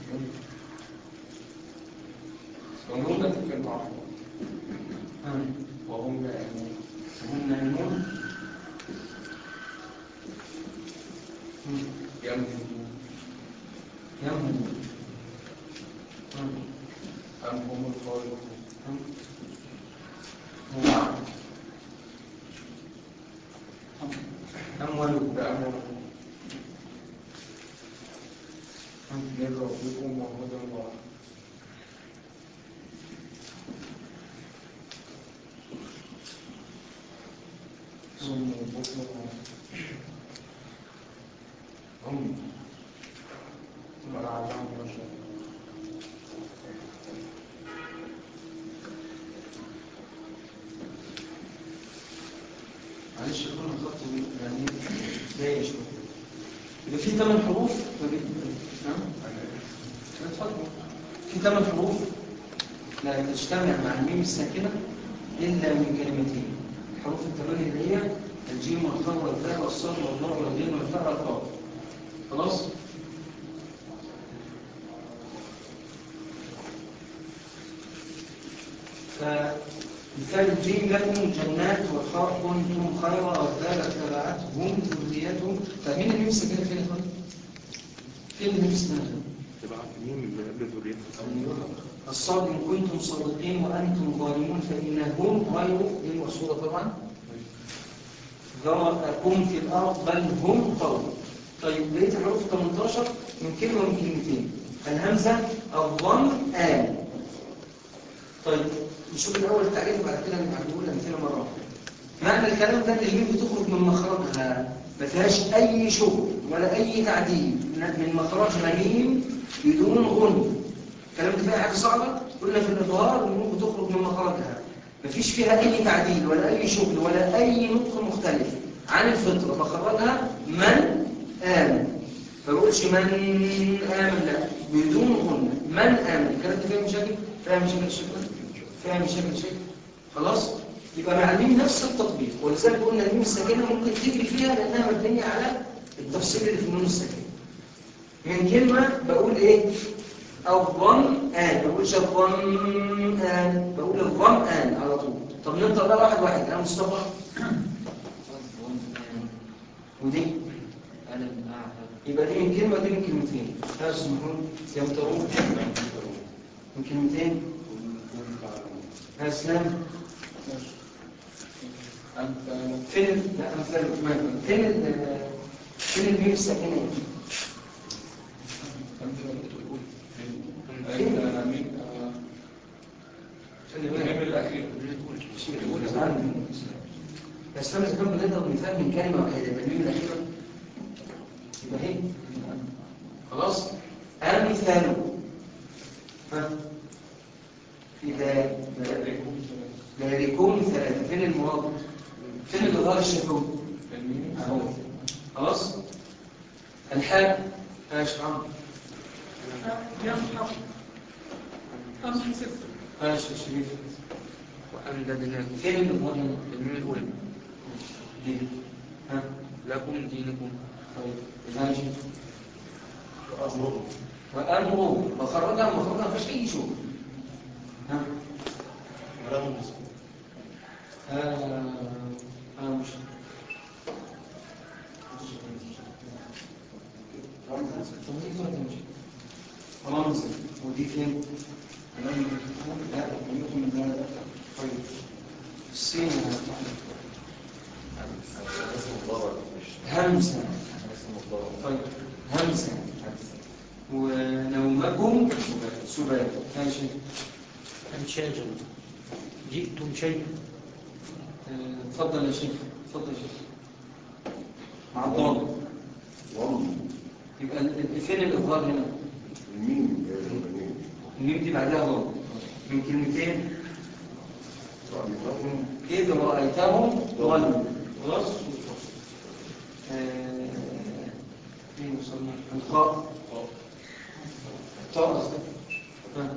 يمنى في البحر وهم نائمون وهم نائمون يمنى يمنون أم هم الخالقون أموالكم بأمر من ربكم وهدى ورحمة ثم بكم هم ولعلهم يشركون معلش يكون الخط يعني ضيق شويه يبقى في ثمان حروف ما بين نعم اتفضل في ثمان حروف لا تجتمع مع الميم الساكنه الا من كلمتين الحروف الثمانيه اللي هي الجيم والخاء والفاء والصاد والضاء والغين والفاء والقاف خلاص فمثال الجيم لكم جنات والخاء كنتم خير أرذال اتبعتهم ذريتهم فمين الميم الساكنه فين يا اخوان؟ فين الميم الساكنه؟ تبقى مين اللي قبل ذريته أيوه الصاد إن كنتم صادقين وأنتم ظالمون فإنهم غير دي مقصودة طبعا ذرأكم في الأرض بل هم قوم طيب بقية الحروف 18 من كلمة ومن كلمتين الهمزة الضم آل طيب نشوف الأول التعريف وبعد كده نقول الأمثلة مرة واحدة. معنى الكلام ده ان الميم بتخرج من مخرجها ما فيهاش أي شغل ولا أي تعديل من مخرجها ميم بدون غن الكلام ده فيها حاجة صعبة قلنا في الإظهار الميم بتخرج من مخرجها ما فيش فيها أي تعديل ولا أي شغل ولا أي نطق مختلف عن الفطرة مخرجها من آمن ما بقولش من آمن لا بدون غنة من آمن الكلام ده فيها مشاكل فيها مشاكل شكل فيها مشاكل شكل خلاص يبقى مع الميم نفس التطبيق ولذلك قلنا الميم الساكنة ممكن تجري فيها لأنها مبنية على التفصيل اللي في النون الساكنة من كلمة بقول إيه الظمآن ما بقولش الظمآن بقول الظمآن على طول طب ننطق بقى واحد واحد أنا مصطفى ودي يبقى دي من كلمة ودي من كلمتين ها اسمهون يمطرون من كلمتين ها اسلام فين لا أمثال عثمان فين ال فين الميم الساكنة بس انا اذا كان بنضرب مثال من كلمه واحده يبقى الميم الاخيره يبقى ايه خلاص امثال ها اذا ذلكم ثلاثه فين المواضع فين الاظهار الشفوي اهو خلاص الحاء ايش عم يمحق أم حسبت ايش شريف وأمددناكم فين الاظهار هنا الميم الأولى دي ها لكم دينكم طيب ماشي وأمره مخرجها مخرجها مفيش أي شغل ها ها ها مش رمز ودي فين؟ لا يكون من ذلك طيب السين همسة طيب همسة ونومكم سبات ماشي أنشاجا جئتم شيئا آه، اتفضل يا شيخ اتفضل يا شيخ مع الضاد يبقى ال- ال- فين الإظهار هنا؟ الميم يا الميم الميم دي بعدها ضاد من كلمتين إذ رأيتهم ظلموا خلاص؟ آه، فين وصلنا؟ الخاء الطاء قصدك؟ ها.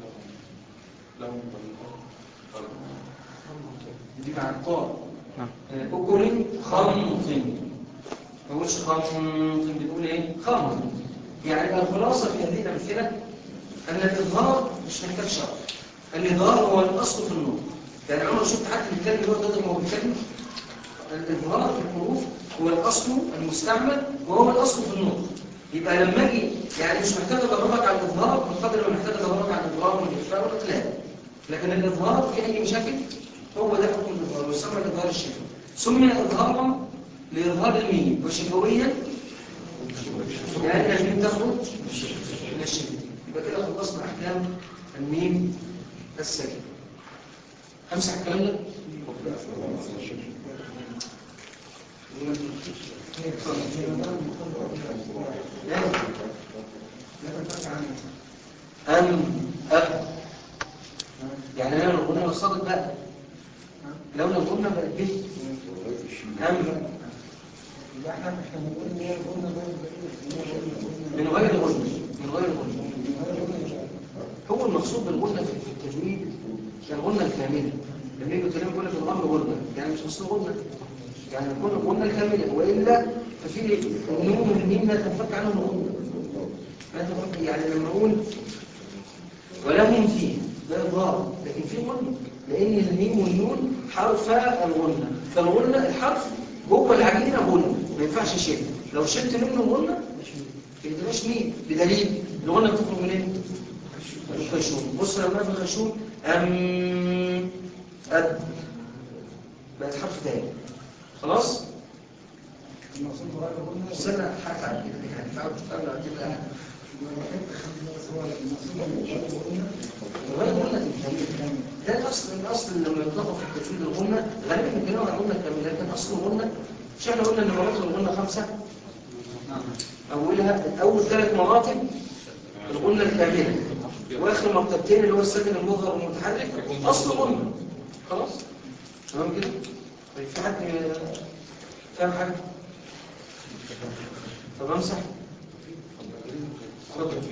دي مع الطاء آه، أكل خمط ما بقولش خمط بنقول ايه خمط يعني الخلاصة في هذه الأمثلة أن الإظهار مش محتاج شرط الإظهار هو الأصل في النطق يعني عمر شفت حد بيتكلم هو ده هو بيتكلم الإظهار في الحروف هو الأصل المستعمل وهو الأصل في النطق يبقى لما أجي يعني مش محتاج أدربك على الإظهار بقدر ما محتاج أدربك على الإظهار والإخفاء والإقلال لكن الإظهار في أي مشاكل هو ده حكم الإظهار ويسمى الإظهار الشفوي سمي إظهارا لإظهار الميم وشفويا لأن الميم تخرج من الشفوي يبقى كده خلصنا أحكام الميم الساكن أمسح الكلام ده؟ أم أب يعني لو قلنا الصادق بقى لو لو قلنا بقى به أم يبقى احنا احنا بنقول ان هي قلنا من غير غنى من غير غنى هو المقصود بالغنى في في التجويد الغنى الكاملة لما يجي الكلام يقول لك الأمر غنى يعني مش أصل غنى يعني يكون الغنى الكاملة وإلا ففي النون والميم لا تنفك عنهم الغنى لا تنفك يعني لما أقول ولهم فيه ده إظهار لكن في غنى لأن الميم والنون حرف الغنى فالغنى الحرف جوه العجينة غنى ما ينفعش شيء لو شلت منه غنى ما يبقاش ميم بدليل الغنى بتخرج منين؟ الخشوم بص لما في الخشوم أم أد بقت حرف تاني خلاص استنى حاجة على كده يعني تعالوا تتقلوا على كده وغير غنة الكاملة ده الأصل الأصل لما يطلقوا في التجويد الغنة غالبا بيتكلموا عن غنة كاملة لكن أصل الغنة مش احنا قلنا إن مراتب الغنة خمسة أولها أول ثلاث مراتب الغنة الكاملة وآخر مرتبتين اللي هو السكن المظهر والمتحرك أصل غنة خلاص تمام كده؟ طيب في حد فاهم حاجة؟ طب امسح اتفضل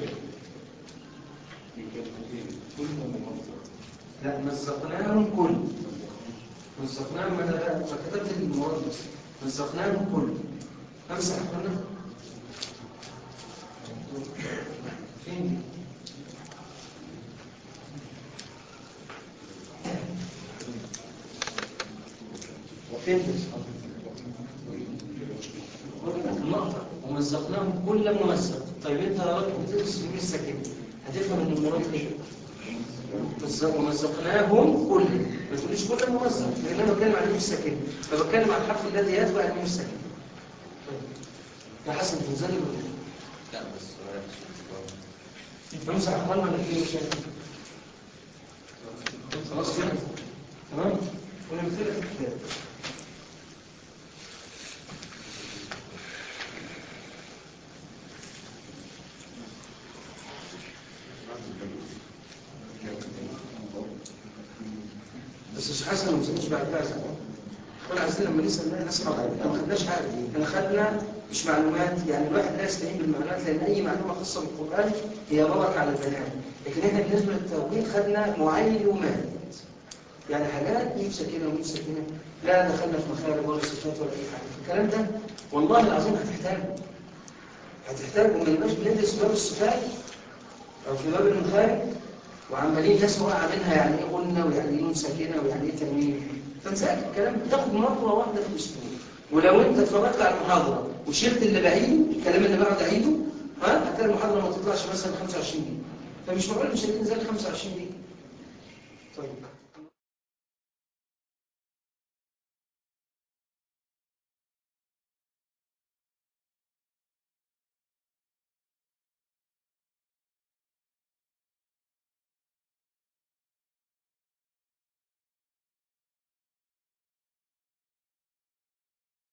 لا مزقناهم كل مزقناهم ما لا ما كتبت المراد بس مزقناهم كل امسح هنا فين دي وفين دي النقطة ومزقناهم كل ممزق طيب انت يا راجل بتدرس في مين الساكنة هتفهم ان المراد ايه مزق ومزقناهم كل ما تقوليش كل ممزق لان انا بتكلم عن الميم الساكنة فبتكلم عن الحرف الذي يتبع الميم الساكنة طيب يا حسن تنزلي ولا لا بس امسح اخوان ولا في مشاكل خلاص كده تمام ونمثلها في الكتاب بس مش حسن ما مسكوش بعد كده احنا عايزين لما نسال الناس نسمع ما خدناش حاجه احنا خدنا مش معلومات يعني الواحد لا يستعين بالمعلومات لان اي معلومه خاصه بالقران هي بركه على البني ادم لكن احنا بالنسبه للتوحيد خدنا معلومات يعني حاجات مين ساكنه ومين ساكنه لا دخلنا في مخارج ولا صفات ولا اي حاجه الكلام ده والله العظيم هتحتاجه هتحتاجه ما نبقاش بندرس باب الصفات او في باب المخارج وعمالين ناس واقعه منها يعني ايه غنى ويعني ايه نون ساكنه ويعني ايه تنوين فنسال الكلام بتاخد مره واحده في الاسبوع ولو انت اتفرجت على المحاضره وشلت اللي بعيده الكلام اللي بعد عيده ها هتلاقي المحاضره ما تطلعش مثلا 25 دقيقه فمش معقول مش هتنزل 25 دقيقه طيب